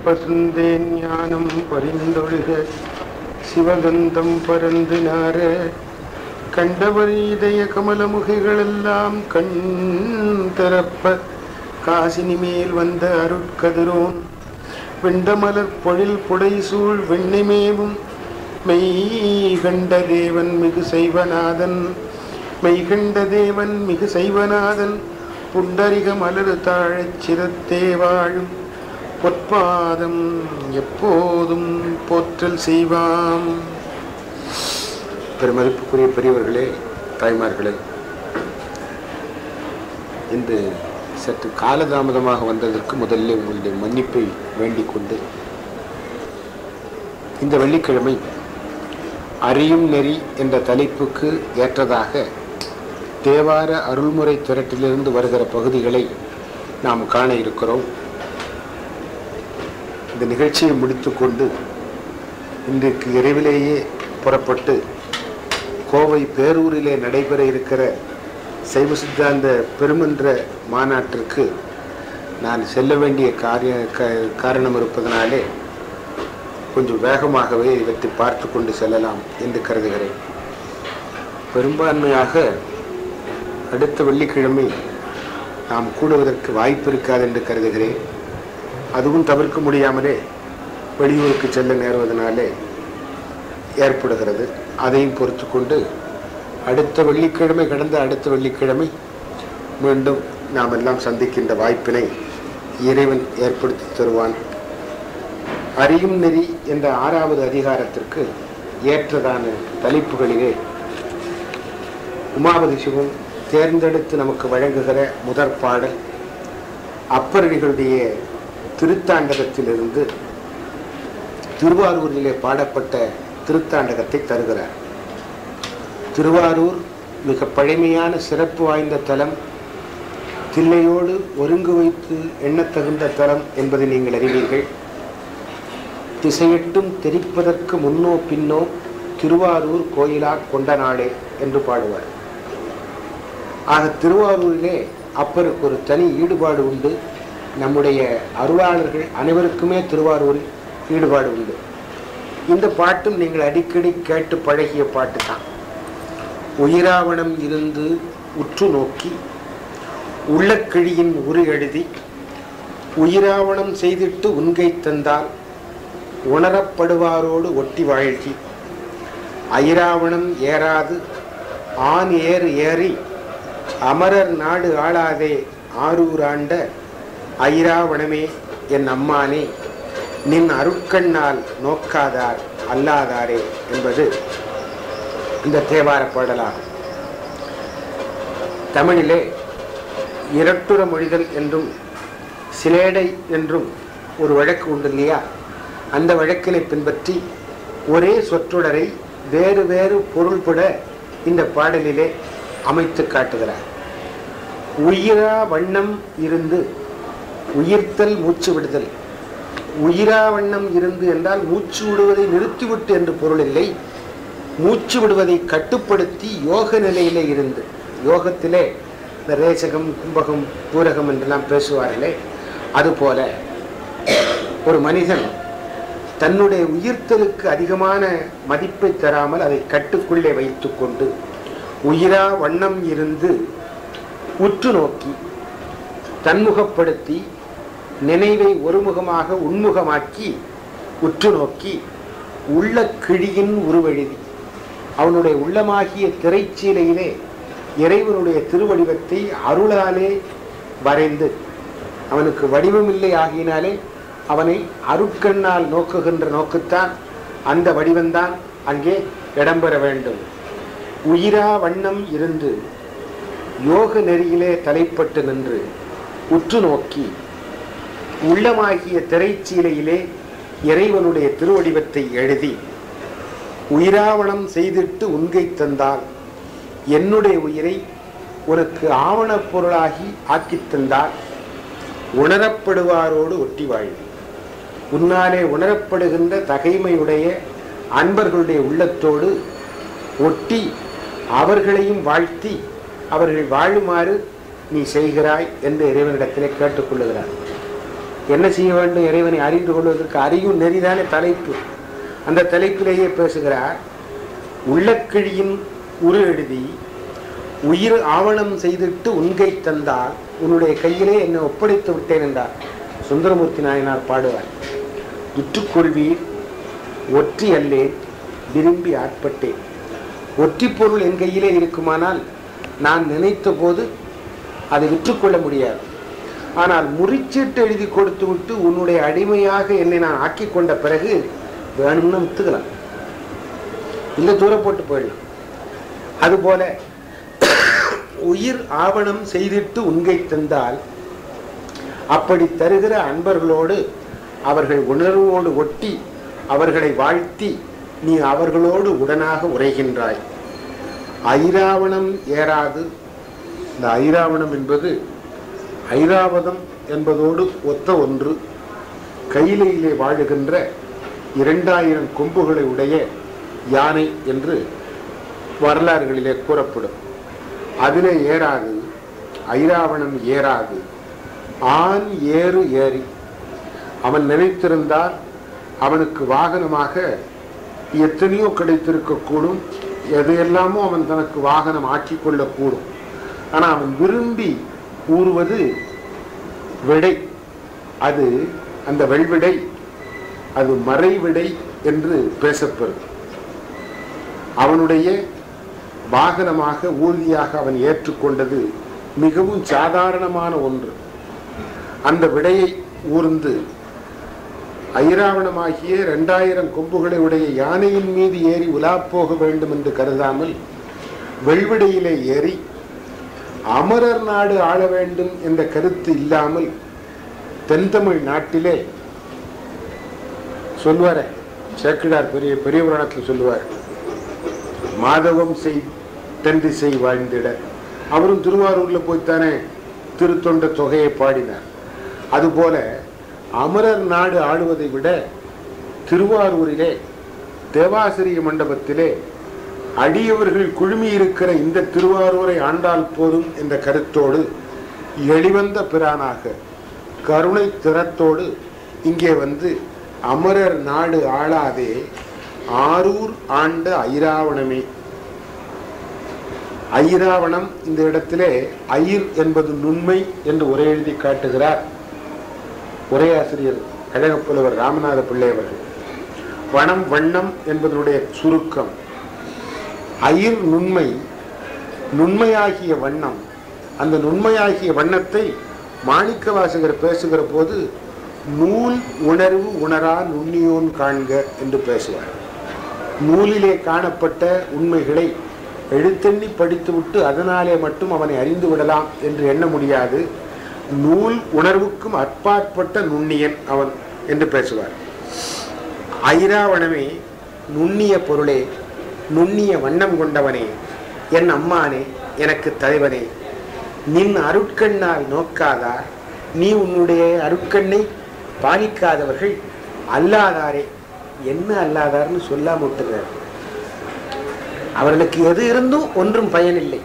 பசுந்தேன் ஞானம் பரிந்தொழுக சிவகந்தம் பரந்து நார கண்டவர் இதய கமலமுகைகளெல்லாம் கண் திறப்ப காசினி மேல் வந்த அருட்கதிரோன் வெண்டமலர் பொழில் புடைசூழ் வெண்ணிமேவும் மெய் கண்ட தேவன் மிகு செய்வநாதன் மெய் கண்ட தேவன் மிகு செய்வநாதன் புண்டரிக மலர் தாழச் சிரத்தே வாழும் பொற்பாதம் எப்போதும் போற்றல் செய்வாம் பெருமதிப்புக்குரிய பெரியவர்களே தாய்மார்களே இன்று சற்று காலதாமதமாக வந்ததற்கு முதல்ல உங்களுடைய மன்னிப்பை வேண்டிக் கொண்டு இந்த வெள்ளிக்கிழமை அறியும் நெறி என்ற தலைப்புக்கு ஏற்றதாக தேவார அருள்முறை திரட்டிலிருந்து வருகிற பகுதிகளை நாம் காண இருக்கிறோம் இந்த நிகழ்ச்சியை முடித்துக்கொண்டு இன்றைக்கு இரவிலேயே புறப்பட்டு கோவை பேரூரிலே நடைபெற இருக்கிற சைவ சித்தாந்த பெருமன்ற மாநாட்டிற்கு நான் செல்ல வேண்டிய காரிய க- காரணம் இருப்பதனாலே கொஞ்சம் வேகமாகவே இவற்றை பார்த்து கொண்டு செல்லலாம் என்று கருதுகிறேன் பெரும்பான்மையாக அடுத்த வெள்ளிக்கிழமை நாம் கூடுவதற்கு வாய்ப்பு இருக்காது என்று கருதுகிறேன் அதுவும் தவிர்க்க முடியாமலே வெளியூருக்கு செல்ல நேருவதனாலே ஏற்படுகிறது அதையும் பொறுத்து கொண்டு அடுத்த வெள்ளிக்கிழமை கடந்த அடுத்த வெள்ளிக்கிழமை மீண்டும் நாம் எல்லாம் சந்திக்கின்ற வாய்ப்பினை இறைவன் ஏற்படுத்தி தருவான் அறியும் நெறி என்ற ஆறாவது அதிகாரத்திற்கு ஏற்றதான தலைப்புகளிலே உமாபதி சிவம் தேர்ந்தெடுத்து நமக்கு வழங்குகிற முதற் பாடல் அப்பரடிகளுடைய திருத்தாண்டகத்திலிருந்து திருவாரூரிலே பாடப்பட்ட திருத்தாண்டகத்தை தருகிறார் திருவாரூர் மிக பழமையான சிறப்பு வாய்ந்த தலம் தில்லையோடு ஒருங்கு வைத்து எண்ணத்தகுந்த தலம் என்பதை நீங்கள் அறிவீர்கள் திசையெட்டும் தெரிப்பதற்கு முன்னோ பின்னோ திருவாரூர் கோயிலா கொண்ட நாளே என்று பாடுவார் ஆக திருவாரூரிலே அப்பருக்கு ஒரு தனி ஈடுபாடு உண்டு நம்முடைய அருளாளர்கள் அனைவருக்குமே திருவாரூரில் ஈடுபாடு உண்டு இந்த பாட்டும் நீங்கள் அடிக்கடி கேட்டு பழகிய பாட்டு தான் உயிராவணம் இருந்து உற்று நோக்கி உள்ளக்கிழியின் உரு எழுதி உயிராவணம் செய்திட்டு உன்கை தந்தால் உணரப்படுவாரோடு ஒட்டி வாழ்கி ஐராவணம் ஏறாது ஆண் ஏறு ஏறி அமரர் நாடு ஆளாதே ஆரூராண்ட ஐராவணமே என் அம்மானே நின் அருட்கண்ணால் நோக்காதார் அல்லாதாரே என்பது இந்த தேவார பாடலாகும் தமிழிலே இரட்டுற மொழிதல் என்றும் சிலேடை என்றும் ஒரு வழக்கு உண்டு இல்லையா அந்த வழக்கினை பின்பற்றி ஒரே சொற்றொடரை வேறு வேறு பொருள்பட இந்த பாடலிலே அமைத்து காட்டுகிறார் உயிரா வண்ணம் இருந்து உயிர்த்தல் மூச்சு விடுதல் உயிரா வண்ணம் இருந்து என்றால் மூச்சு விடுவதை நிறுத்திவிட்டு என்று பொருள் இல்லை மூச்சு விடுவதை கட்டுப்படுத்தி யோக நிலையிலே இருந்து யோகத்திலே இந்த ரேசகம் கும்பகம் பூரகம் என்றெல்லாம் பேசுவார்களே அதுபோல ஒரு மனிதன் தன்னுடைய உயிர்த்தலுக்கு அதிகமான மதிப்பை தராமல் அதை கட்டுக்குள்ளே வைத்துக்கொண்டு உயிரா வண்ணம் இருந்து உற்று நோக்கி தன்முகப்படுத்தி நினைவை ஒருமுகமாக உன்முகமாக்கி உற்று நோக்கி உள்ள கிழியின் உருவெழுதி அவனுடைய உள்ளமாகிய திரைச்சீலையிலே இறைவனுடைய திருவடிவத்தை அருளாலே வரைந்து அவனுக்கு வடிவமில்லை ஆகினாலே அவனை அருட்கண்ணால் நோக்குகின்ற நோக்குத்தான் அந்த வடிவம்தான் அங்கே இடம்பெற வேண்டும் உயிரா வண்ணம் இருந்து யோக நெறியிலே தலைப்பட்டு நின்று உற்று நோக்கி உள்ளமாகிய திரைச்சீலையிலே இறைவனுடைய திருவடிவத்தை எழுதி உயிராவணம் செய்திட்டு உன்கை தந்தால் என்னுடைய உயிரை உனக்கு ஆவணப் பொருளாகி ஆக்கித் தந்தால் உணரப்படுவாரோடு ஒட்டி வாழ்வி உன்னாலே உணரப்படுகின்ற தகைமையுடைய அன்பர்களுடைய உள்ளத்தோடு ஒட்டி அவர்களையும் வாழ்த்தி அவர்கள் வாழுமாறு நீ செய்கிறாய் என்று இறைவனிடத்திலே கேட்டுக்கொள்ளுகிறார் என்ன செய்ய வேண்டும் இறைவனை அறிந்து கொள்வதற்கு அறியும் நெறிதானே தலைப்பு அந்த தலைப்பிலேயே பேசுகிறார் உள்ளக்கிழியின் உரு எழுதி உயிர் ஆவணம் செய்திட்டு உன்கை தந்தால் உன்னுடைய கையிலே என்னை ஒப்படைத்து விட்டேன் என்றார் சுந்தரமூர்த்தி நாயனார் பாடுவார் விற்றுக்கொள்வீர் ஒற்றி அல்லேன் விரும்பி ஆட்பட்டேன் ஒற்றி பொருள் என் கையிலே இருக்குமானால் நான் நினைத்த போது அதை விற்றுக்கொள்ள முடியாது ஆனால் முறிச்சீட்டு எழுதி கொடுத்து விட்டு உன்னுடைய அடிமையாக என்னை நான் ஆக்கி கொண்ட பிறகு வேணும்னு வித்துக்கலாம் இல்லை தூரம் போட்டு போயிடலாம் அதுபோல உயிர் ஆவணம் செய்திட்டு உண்கை தந்தால் அப்படி தருகிற அன்பர்களோடு அவர்கள் உணர்வோடு ஒட்டி அவர்களை வாழ்த்தி நீ அவர்களோடு உடனாக உரைகின்றாய் ஐராவணம் ஏறாது இந்த ஐராவணம் என்பது ஐராவதம் என்பதோடு ஒத்த ஒன்று கையிலையிலே வாழுகின்ற இரண்டாயிரம் கொம்புகளை உடைய யானை என்று வரலாறுகளிலே கூறப்படும் அதிலே ஏறாது ஐராவணம் ஏறாது ஆண் ஏறு ஏறி அவன் நினைத்திருந்தால் அவனுக்கு வாகனமாக எத்தனையோ கிடைத்திருக்கக்கூடும் எதையெல்லாமோ அவன் தனக்கு வாகனம் ஆக்கிக் கொள்ளக்கூடும் ஆனால் அவன் விரும்பி கூறுவது விடை அது அந்த வெள்விடை அது மறைவிடை என்று பேசப்பெறும் அவனுடைய வாகனமாக ஊர்தியாக அவன் ஏற்றுக்கொண்டது மிகவும் சாதாரணமான ஒன்று அந்த விடையை ஊர்ந்து ஐராவணமாகிய இரண்டாயிரம் கொம்புகளை உடைய யானையின் மீது ஏறி உலாப்போக வேண்டும் என்று கருதாமல் வெள்விடையிலே ஏறி அமரர் நாடு ஆள வேண்டும் என்ற கருத்து இல்லாமல் தென்தமிழ் நாட்டிலே சொல்வார சேக்கிடார் பெரிய பெரிய புராணத்தில் சொல்லுவார் மாதவம் செய் தென்திசை வாழ்ந்திட அவரும் திருவாரூர்ல போய்த்தானே திருத்தொண்ட தொகையை பாடினார் அதுபோல அமரர் நாடு ஆளுவதை விட திருவாரூரிலே தேவாசிரிய மண்டபத்திலே அடியவர்கள் குழுமி இருக்கிற இந்த திருவாரூரை ஆண்டால் போதும் என்ற கருத்தோடு எளிவந்த பிரானாக கருணை திறத்தோடு இங்கே வந்து அமரர் நாடு ஆளாதே ஆரூர் ஆண்ட ஐராவணமே ஐராவணம் இந்த இடத்திலே ஐர் என்பது நுண்மை என்று உரை எழுதி காட்டுகிறார் உரையாசிரியர் கழகப்புலவர் ராமநாத பிள்ளை அவர்கள் வனம் வண்ணம் என்பதனுடைய சுருக்கம் ஐர் நுண்மை நுண்மையாகிய வண்ணம் அந்த நுண்மையாகிய வண்ணத்தை மாணிக்க வாசகர் பேசுகிற போது நூல் உணர்வு உணரா நுண்ணியோன் காண்க என்று பேசுவார் நூலிலே காணப்பட்ட உண்மைகளை எழுத்தெண்ணி படித்துவிட்டு அதனாலே மட்டும் அவனை அறிந்து விடலாம் என்று எண்ண முடியாது நூல் உணர்வுக்கும் அப்பாற்பட்ட நுண்ணியன் அவன் என்று பேசுவார் ஐராவணமே நுண்ணிய பொருளே நுண்ணிய வண்ணம் கொண்டவனே என் அம்மானே எனக்கு தலைவனே நின் அருட்கண்ணால் நோக்காதார் நீ உன்னுடைய அருட்கண்ணை பாலிக்காதவர்கள் அல்லாதாரே என்ன அல்லாதார்னு சொல்லாம விட்டுகிறார் அவர்களுக்கு எது இருந்தும் ஒன்றும் பயனில்லை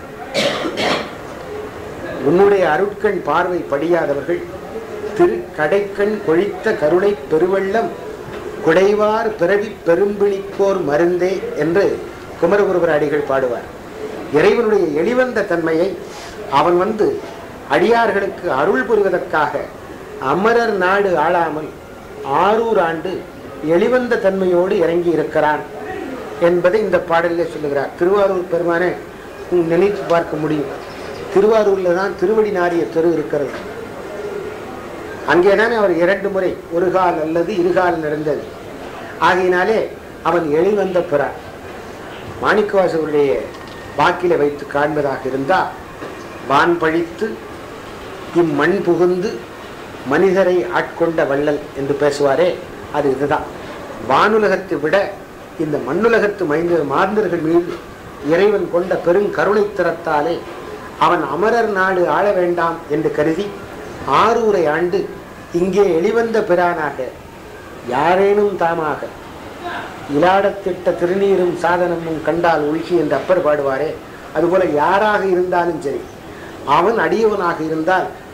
உன்னுடைய அருட்கண் பார்வை படியாதவர்கள் திரு கடைக்கண் கொழித்த கருணை பெருவெள்ளம் குடைவார் பிறவி பெரும்பிணிக்கோர் மருந்தே என்று குமரகுருபர் அடிகள் பாடுவார் இறைவனுடைய எளிவந்த தன்மையை அவன் வந்து அடியார்களுக்கு அருள் புரிவதற்காக அமரர் நாடு ஆளாமல் ஆரூர் ஆண்டு எளிவந்த தன்மையோடு இறங்கி இருக்கிறான் என்பதை இந்த பாடலிலே சொல்லுகிறார் திருவாரூர் பெருமானே நீ நினைத்து பார்க்க முடியும் திருவாரூர்ல தான் திருவடி நாரிய தெரு இருக்கிறது அங்கேதானே அவர் இரண்டு முறை ஒரு கால் அல்லது இருகால் நடந்தது ஆகையினாலே அவன் எளிவந்த பிறார் மாணிக்கவாசகருடைய வாக்கில வைத்து காண்பதாக இருந்தால் வான் பழித்து இம்மண் புகுந்து மனிதரை ஆட்கொண்ட வள்ளல் என்று பேசுவாரே அது இதுதான் வானுலகத்தை விட இந்த மண்ணுலகத்து மைந்த மாந்தர்கள் மீது இறைவன் கொண்ட பெருங்கருணை திறத்தாலே அவன் அமரர் நாடு ஆள வேண்டாம் என்று கருதி ஆரூரை ஆண்டு இங்கே எளிவந்த பிரானாக யாரேனும் தாமாக இலாடத்திட்ட திருநீரும் சாதனமும் கண்டால் ஒழுகி என்று அப்பர் பாடுவாரே அதுபோல யாராக இருந்தாலும் சரி அவன் அடியவனாக இருந்தால்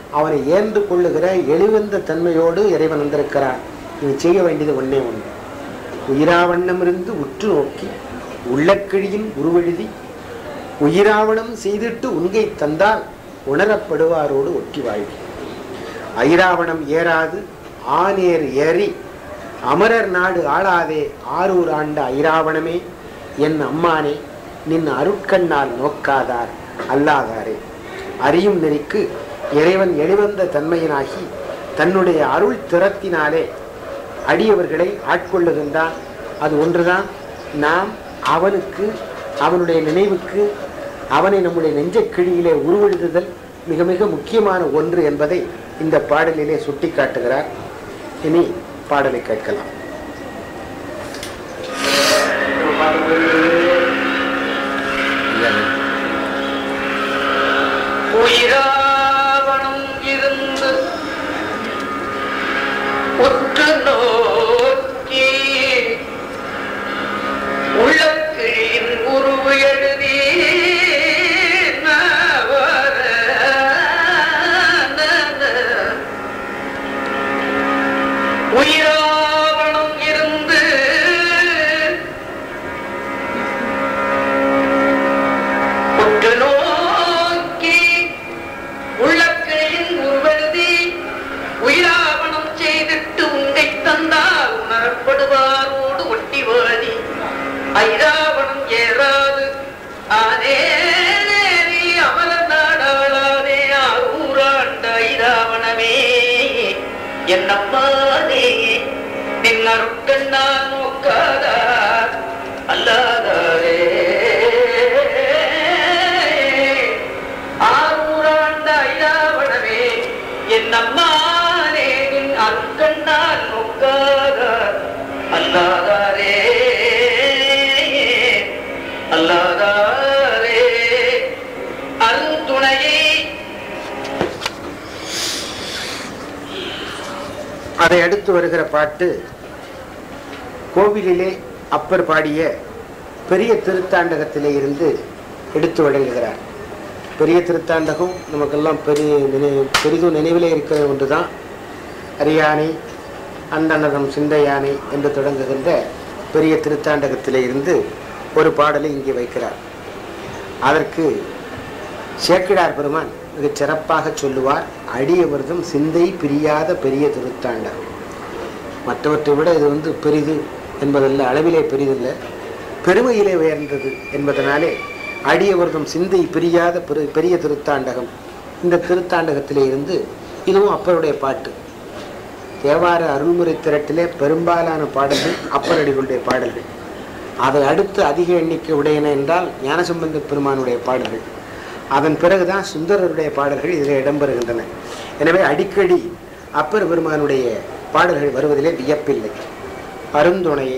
அவனை ஏந்து கொள்ளுகிற எளிவந்த தன்மையோடு இறைவன் வந்திருக்கிறான் நீ செய்ய வேண்டியது ஒண்ணே ஒன்று உயிராவண்ணமிருந்து உற்று நோக்கி உள்ளக்கிழியின் உருவெழுதி உயிராவணம் செய்திட்டு உண்கை தந்தால் உணரப்படுவாரோடு ஒட்டி வாழ்வி ஐராவணம் ஏறாது ஆனேர் ஏறி அமரர் நாடு ஆளாதே ஆரூர் ஆண்ட ஐராவணமே என் அம்மானே நின் அருட்கண்ணால் நோக்காதார் அல்லாதாரே அறியும் நெறிக்கு இறைவன் எளிவந்த தன்மையினாகி தன்னுடைய அருள் திறத்தினாலே அடியவர்களை ஆட்கொள்ளுகின்றான் அது ஒன்றுதான் நாம் அவனுக்கு அவனுடைய நினைவுக்கு அவனை நம்முடைய நெஞ்சக் கிழியிலே உருவெழுதுதல் மிக மிக முக்கியமான ஒன்று என்பதை இந்த பாடலிலே சுட்டி காட்டுகிறார் இனி பாடலை கேட்கலாம் உயிராவணம் இருந்து உற்று நோக்கி உள்ளக்கிழியின் உருவு எழுதி நவர உயிராவணம் இருந்து உற்று நோக்கி உள்ளக்கிழையின் உருவெழுதி உயிராவணம் செய்திட்டு உங்கை தந்தால் உணரப்படுவாரோடு ஒட்டி வாடி ஐராவணம் ஏறாது ஆனே நேரி அமர நாடாளானே ஆரூராண்ட ஐராவணமே என்னம்மானே நின் அருட்கண்ணால் நோக்காதா அல்லாதாரே ஆரூராண்ட ஐராவணமே என் அம்மானே நின் அருட்கண்ணால் நோக்காத அல்லாதாரே அல்லாதாரே அருந்துணையே அதை அடுத்து வருகிற பாட்டு கோவிலிலே அப்பர் பாடிய பெரிய திருத்தாண்டகத்திலே இருந்து எடுத்து வழங்குகிறார் பெரிய திருத்தாண்டகம் நமக்கெல்லாம் பெரிய நினை பெரிதும் நினைவிலே இருக்கிற ஒன்றுதான் அரியானை அந்தனதம் சிந்தையானை என்று தொடங்குகின்ற பெரிய திருத்தாண்டகத்திலே இருந்து ஒரு பாடலை இங்கே வைக்கிறார் அதற்கு சேக்கிடார் பெருமான் மிகச் சிறப்பாக சொல்லுவார் அடியவர்தம் சிந்தை பிரியாத பெரிய திருத்தாண்டகம் மற்றவற்றை விட இது வந்து பெரிது என்பதல்ல அளவிலே பெரிதல்ல பெருமையிலே உயர்ந்தது என்பதனாலே அடியவர்தம் சிந்தை பிரியாத பெரு பெரிய திருத்தாண்டகம் இந்த திருத்தாண்டகத்திலே இருந்து இதுவும் அப்பருடைய பாட்டு தேவார அருள்முறை திரட்டிலே பெரும்பாலான பாடல்கள் அப்பரடிகளுடைய பாடல்கள் அதை அடுத்து அதிக எண்ணிக்கை உடையன என்றால் ஞானசம்பந்த பெருமானுடைய பாடல்கள் அதன் பிறகுதான் சுந்தரருடைய பாடல்கள் இதில் இடம்பெறுகின்றன எனவே அடிக்கடி அப்பர் பெருமானுடைய பாடல்கள் வருவதிலே வியப்பில்லை அருந்துணையை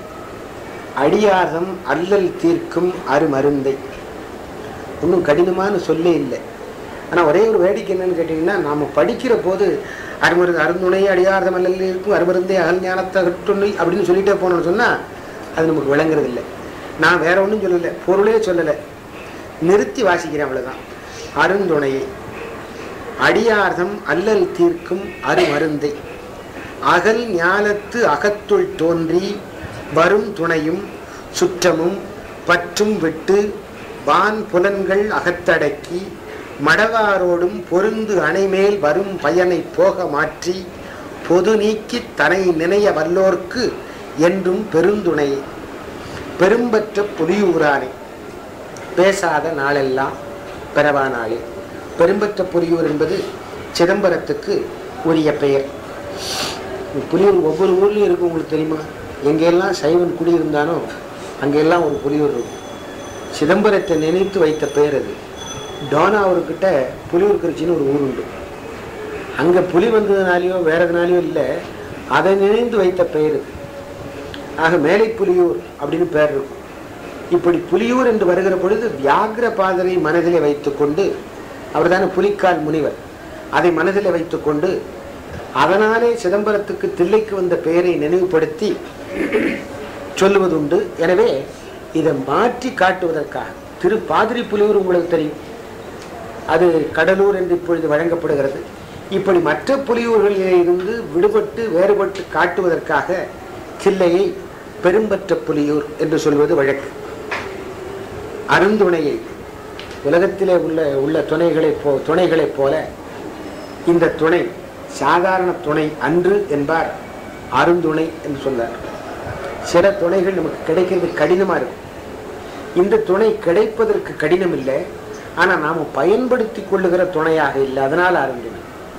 அடியார்தம் அல்லல் தீர்க்கும் அருமருந்தை ஒன்றும் கடினமான சொல்லே இல்லை ஆனால் ஒரே ஒரு வேடிக்கை என்னன்னு கேட்டிங்கன்னா நாம் படிக்கிற போது அருமரு அருந்துணை அடியார்தம் அல்லல் இருக்கும் அருமருந்தே அகல் ஞானத்தை கட்டுணை அப்படின்னு சொல்லிட்டே போனோம்னு சொன்னால் அது நமக்கு விளங்குறது இல்லை நான் வேற ஒன்றும் சொல்லலை பொருளே சொல்லலை நிறுத்தி வாசிக்கிறேன் அவ்வளவுதான் அருந்துணையை அடியார்தம் அல்லல் தீர்க்கும் அருமருந்தை அகல் ஞானத்து அகத்துள் தோன்றி வரும் துணையும் சுற்றமும் பற்றும் விட்டு வான் புலன்கள் அகத்தடக்கி மடவாரோடும் பொருந்து அணைமேல் வரும் பயனை போக மாற்றி பொது நீக்கி தனை நினைய வல்லோர்க்கு என்றும் பெருந்துணை பெரும்பற்ற புலியூரானே பேசாத நாளெல்லாம் பிறவா நாளே பெரும்பற்ற புலியூர் என்பது சிதம்பரத்துக்கு உரிய பெயர் புலியூர் ஒவ்வொரு ஊர்லேயும் இருக்கும் உங்களுக்கு தெரியுமா எங்கெல்லாம் சைவன் குடியிருந்தானோ அங்கெல்லாம் ஒரு புலியூர் இருக்கும் சிதம்பரத்தை நினைத்து வைத்த பெயர் அது டோனாவூர்கிட்ட புலியூர் குறிச்சின்னு ஒரு ஊர் உண்டு அங்கே புலி வந்ததுனாலையோ வேற எதுனாலையோ இல்லை அதை நினைந்து வைத்த பெயர் இது ஆக மேலை புலியூர் அப்படின்னு பெயர் இருக்கும் இப்படி புலியூர் என்று வருகிற பொழுது வியாகிர பாதரை மனதிலே வைத்துக்கொண்டு அவர்தானே புலிக்கால் முனிவர் அதை மனதிலே வைத்துக்கொண்டு அதனாலே சிதம்பரத்துக்கு தில்லைக்கு வந்த பெயரை நினைவுபடுத்தி சொல்லுவதுண்டு எனவே இதை மாற்றி காட்டுவதற்காக திரு பாதிரி புலியூர் உங்களுக்கு தெரியும் அது கடலூர் என்று இப்பொழுது வழங்கப்படுகிறது இப்படி மற்ற புலியூர்களிலே இருந்து விடுபட்டு வேறுபட்டு காட்டுவதற்காக கிள்ளையை பெரும்பற்ற புலியூர் என்று சொல்வது வழக்கு அருந்துணையை உலகத்திலே உள்ள உள்ள துணைகளைப் போ துணைகளைப் போல இந்த துணை சாதாரண துணை அன்று என்பார் அருந்துணை என்று சொன்னார் சில துணைகள் நமக்கு கிடைக்கிறது கடினமா இருக்கும் இந்த துணை கிடைப்பதற்கு கடினம் இல்லை ஆனா நாம பயன்படுத்தி கொள்ளுகிற துணையாக இல்லை அதனால் அருந்துணை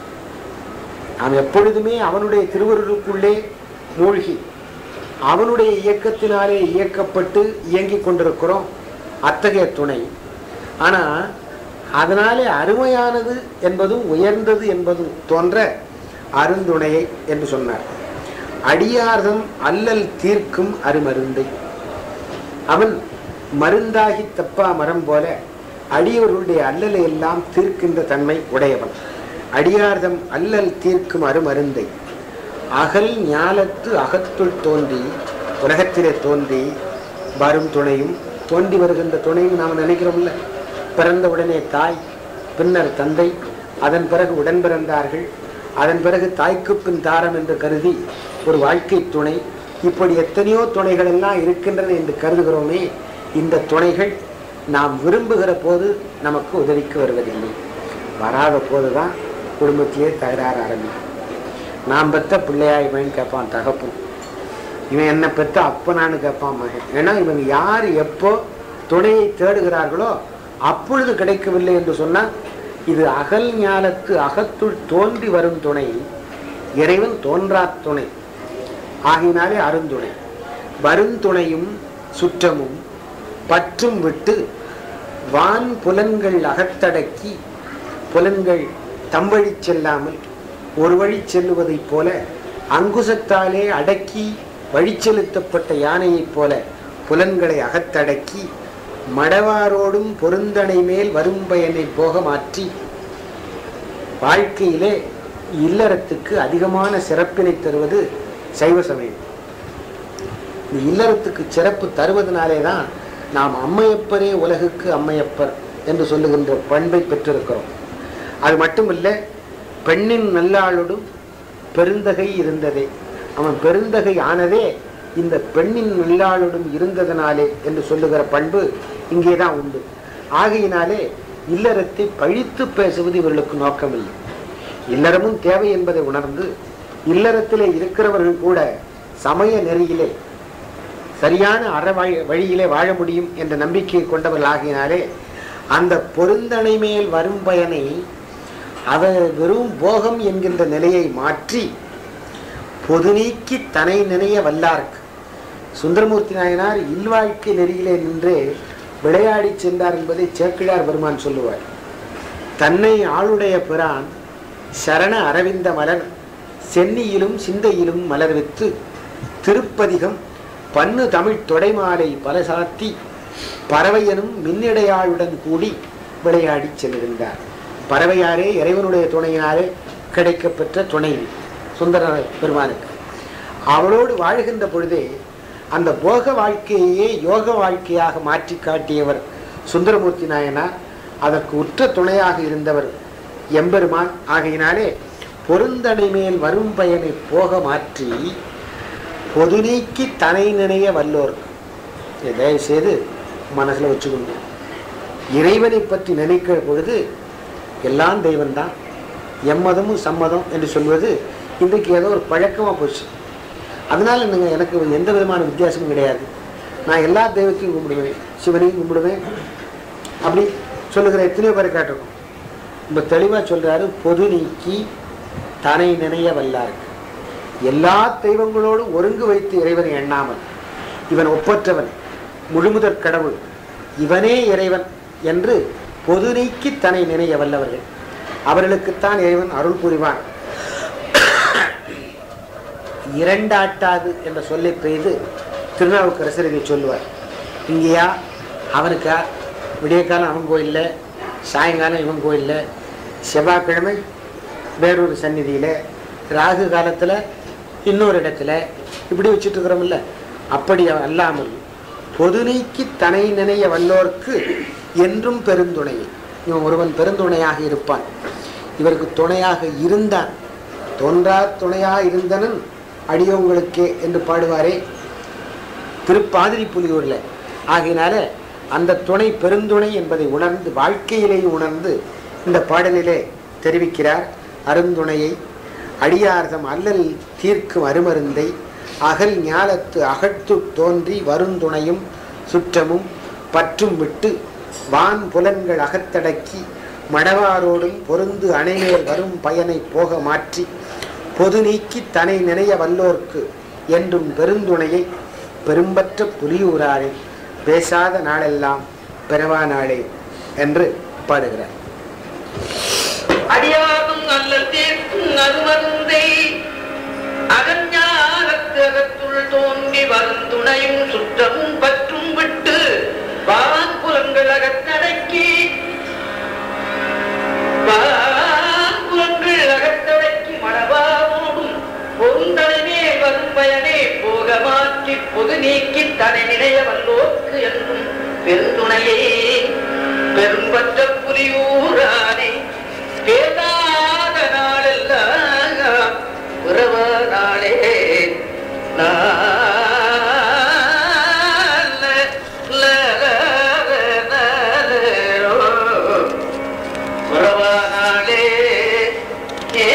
நாம் எப்பொழுதுமே அவனுடைய திருவருளுக்குள்ளே மூழ்கி அவனுடைய இயக்கத்தினாலே இயக்கப்பட்டு இயங்கிக் கொண்டிருக்கிறோம் அத்தகைய துணை ஆனா அதனாலே அருமையானது என்பதும் உயர்ந்தது என்பதும் தோன்ற அருந்துணையை என்று சொன்னார் அடியார்தம் அல்லல் தீர்க்கும் அருமருந்தை அவன் மருந்தாகி தப்பா மரம் போல அடியவர்களுடைய அல்லலை எல்லாம் தீர்க்கின்ற தன்மை உடையவன் அடியார்தம் அல்லல் தீர்க்கும் அருமருந்தை அகல் ஞாலத்து அகத்துள் தோன்றி உலகத்திலே தோன்றி வரும் துணையும் தோன்றி வருகின்ற துணையும் நாம் நினைக்கிறோம்ல பிறந்த உடனே தாய் பின்னர் தந்தை அதன் பிறகு உடன் பிறந்தார்கள் அதன் பிறகு தாய்க்கு பின் தாரம் என்று கருதி ஒரு வாழ்க்கை துணை இப்படி எத்தனையோ துணைகள் எல்லாம் இருக்கின்றன என்று கருதுகிறோமே இந்த துணைகள் நாம் விரும்புகிற போது நமக்கு உதவிக்கு வருவதில்லை வராத போதுதான் குடும்பத்திலே தகராறு ஆரம்பிக்கும் நான் பெத்த பிள்ளையா இவன் கேட்பான் தகப்பன் இவன் என்ன பெத்த அப்பனான்னு கேட்பான் மகன் ஏன்னா இவன் யார் எப்போ துணையை தேடுகிறார்களோ அப்பொழுது கிடைக்கவில்லை என்று சொன்னால் இது அகல் ஞாலத்து அகத்துள் தோன்றி வரும் துணை இறைவன் தோன்றா துணை ஆகினாலே அருந்துணை வருந்துணையும் சுற்றமும் பற்றும் விட்டு வான் புலன்கள் அகத்தடக்கி புலன்கள் தம்வழி செல்லாமல் ஒரு வழி செல்லுவதைப் போல அங்குசத்தாலே அடக்கி வழி செலுத்தப்பட்ட யானையைப் போல புலன்களை அகத்தடக்கி மடவாரோடும் பொருந்தனை மேல் வரும் பயனை போக மாற்றி வாழ்க்கையிலே இல்லறத்துக்கு அதிகமான சிறப்பினை தருவது சைவ சமயம் இந்த இல்லறத்துக்கு சிறப்பு தருவதனாலே தான் நாம் அம்மையப்பரே உலகுக்கு அம்மையப்பர் என்று சொல்லுகின்ற பண்பை பெற்றிருக்கிறோம் அது மட்டுமல்ல பெண்ணின் நல்லாளோடும் பெருந்தகை இருந்ததே அவன் பெருந்தகை ஆனதே இந்த பெண்ணின் நல்லாளோடும் இருந்ததனாலே என்று சொல்லுகிற பண்பு இங்கே தான் உண்டு ஆகையினாலே இல்லறத்தை பழித்து பேசுவது இவர்களுக்கு நோக்கமில்லை இல்லறமும் தேவை என்பதை உணர்ந்து இல்லறத்திலே இருக்கிறவர்கள் கூட சமய நெறியிலே சரியான அற வழி- வழியிலே வாழ முடியும் என்ற நம்பிக்கையை கொண்டவர்கள் ஆகினாலே அந்த பொருந்தனை மேல் வரும் பயனை அவர் வெறும் போகம் என்கின்ற நிலையை மாற்றி பொது நீக்கி தனை நினைய வல்லார்க்கு சுந்தரமூர்த்தி நாயனார் இல்வாழ்க்கை நெறியிலே நின்று விளையாடி சென்றார் என்பதை சேக்கிழார் பெருமான் சொல்லுவார் தன்னை ஆளுடைய பிரான் சரண அரவிந்த மலர் சென்னியிலும் சிந்தையிலும் மலர்வித்து திருப்பதிகம் பன்னு தமிழ் தொடைமாலை பல சாத்தி பறவையனும் மின்னிடையாளுடன் கூடி விளையாடி செல்கின்றார் பறவையாரே இறைவனுடைய துணையினாலே கிடைக்கப்பெற்ற துணைவி சுந்தர பெருமானுக்கு அவளோடு வாழ்கின்ற பொழுதே அந்த போக வாழ்க்கையையே யோக வாழ்க்கையாக மாற்றி காட்டியவர் சுந்தரமூர்த்தி நாயனார் அதற்கு உற்ற துணையாக இருந்தவர் எம்பெருமான் ஆகையினாலே பொருந்தனை மேல் வரும் பயனை போக மாற்றி பொது நீக்கி தனை நினைய வல்லோர்க்கு இதை தயவு செய்து மனசில் வச்சுக்கணும் இறைவனை பற்றி நினைக்கிற பொழுது எல்லாம் தெய்வம்தான் எம்மதமும் சம்மதம் என்று சொல்வது இன்றைக்கு ஏதோ ஒரு பழக்கமாக போச்சு அதனால நீங்கள் எனக்கு எந்த விதமான வித்தியாசமும் கிடையாது நான் எல்லா தெய்வத்தையும் கும்பிடுவேன் சிவனையும் கும்பிடுவேன் அப்படி சொல்லுகிற எத்தனையோ பேரை கேட்டிருக்கோம் ரொம்ப தெளிவாக சொல்றாரு பொது நீக்கி தனை நினைய வல்லாருக்கு எல்லா தெய்வங்களோடும் ஒருங்கு வைத்து இறைவனை எண்ணாமல் இவன் ஒப்பற்றவன் முழுமுதற் கடவுள் இவனே இறைவன் என்று பொது நீக்கி தன்னை நினைய வல்லவர்கள் அவர்களுக்குத்தான் இறைவன் அருள் புரிவான் இரண்டாட்டாது என்ற சொல்லை பெய்து திருநாவுக்கரசர் இதை சொல்லுவார் இங்கேயா அவனுக்கா விடிய காலம் அவன் கோயிலில் சாயங்காலம் இவன் கோயிலில் செவ்வாய்க்கிழமை வேறொரு சந்நிதியில் ராகு காலத்தில் இன்னொரு இடத்துல இப்படி வச்சுட்டு இருக்கிறோம்ல அப்படி அல்லாமல் பொது நீக்கி தனை நினைய வல்லோர்க்கு என்றும் பெருந்துணை இவன் ஒருவன் பெருந்துணையாக இருப்பான் இவருக்கு துணையாக இருந்தான் தோன்றா துணையாக இருந்தனன் அடியோங்களுக்கே என்று பாடுவாரே திருப்பாதிரி புலியூரில் ஆகையினால அந்த துணை பெருந்துணை என்பதை உணர்ந்து வாழ்க்கையிலேயும் உணர்ந்து இந்த பாடலிலே தெரிவிக்கிறார் அருந்துணையை அடியார்தம் அல்லல் தீர்க்கும் அருமருந்தை அகல் ஞாலத்து அகழ்த்து தோன்றி வருந்துணையும் சுற்றமும் பற்றும் விட்டு வான் புலன்கள் அகத்தடக்கி மடவாரோடும் பொருந்து அணைமேல் வரும் பயனை போக மாற்றி பொது நீக்கி தனை நினைய வல்லோர்க்கு என்றும் பெருந்துணையை பெரும்பற்ற புலியூராரே பேசாத நாளெல்லாம் பிறவா நாளே என்று பாடுகிறார் அடியாகும் நல்ல தீர்க்கும் அருமருந்தை அகஞானத்து அகத்துள் தோன்றி வருந்துணையும் சுற்றமும் பற்றும் விட்டு வான் புலங்கள் அகத்தடக்கி வான் புலங்கள் அகத்தடக்கி மணவாவோடும் பொருந்தனைமே வரும் பயனே போக மாற்றி பொது நீக்கி தனை நினைய வல்லோர்க்கு என்றும் பெருந்துணையே பெரும்பற்ற புலியூரானே பேதாத நாளெல்லாம் உறவ நாளே உறவ நாளே ஏ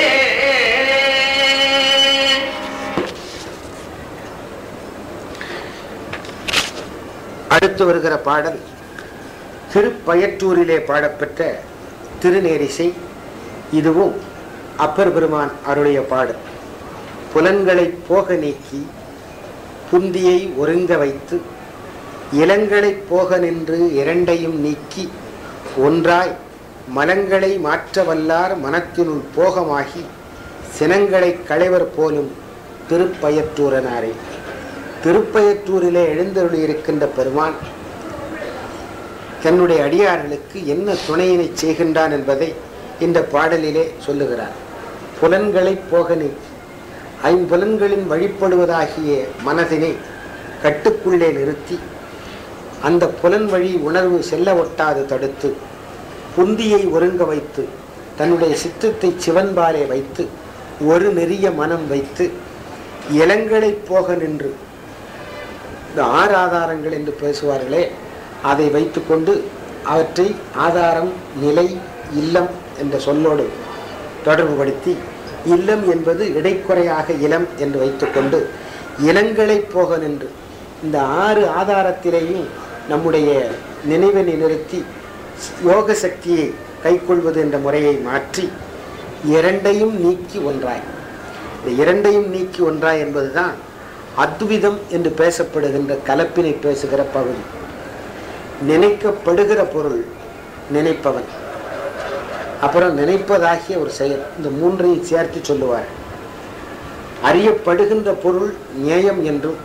அடுத்து வருகிற பாடல் திருப்பயற்றூரிலே பாடப்பெற்ற திருநேரிசை இதுவும் அப்பர் பெருமான் அருளிய பாடல் புலன்களை போக நீக்கி புந்தியை ஒருங்க வைத்து இளங்களைப் போக நின்று இரண்டையும் நீக்கி ஒன்றாய் மலங்களை மாற்ற வல்லார் மனத்தினுள் போகமாகி சினங்களை களைவர் போலும் திருப்பயற்றூரனாரே திருப்பயற்றூரிலே எழுந்தருளி இருக்கின்ற பெருமான் தன்னுடைய அடியார்களுக்கு என்ன துணையினை செய்கின்றான் என்பதை இந்த பாடலிலே சொல்லுகிறார் புலன்களை போக நீக்கி ஐம்புலன்களின் வழிபடுவதாகிய மனதினை கட்டுக்குள்ளே நிறுத்தி அந்த புலன் வழி உணர்வு செல்ல ஒட்டாது தடுத்து புந்தியை ஒருங்க வைத்து தன்னுடைய சித்தத்தை சிவன்பாலே வைத்து ஒரு நெறிய மனம் வைத்து இளங்களைப் போக நின்று இந்த ஆறு ஆதாரங்கள் என்று பேசுவார்களே அதை வைத்துக்கொண்டு அவற்றை ஆதாரம் நிலை இல்லம் என்ற சொல்லோடு தொடர்புபடுத்தி இல்லம் என்பது இடைக்குறையாக இளம் என்று வைத்துக்கொண்டு இளங்களைப் போக நின்று இந்த ஆறு ஆதாரத்திலேயும் நம்முடைய நினைவினை நிறுத்தி யோக சக்தியை கைக்கொள்வது என்ற முறையை மாற்றி இரண்டையும் நீக்கி ஒன்றாய் இந்த இரண்டையும் நீக்கி ஒன்றாய் என்பதுதான் அத்விதம் என்று பேசப்படுகின்ற கலப்பினை பேசுகிற பகுதி நினைக்கப்படுகிற பொருள் நினைப்பவன் அப்புறம் நினைப்பதாகிய ஒரு செயல் இந்த மூன்றையும் சேர்த்து சொல்லுவார் அறியப்படுகின்ற பொருள் நியாயம் என்றும்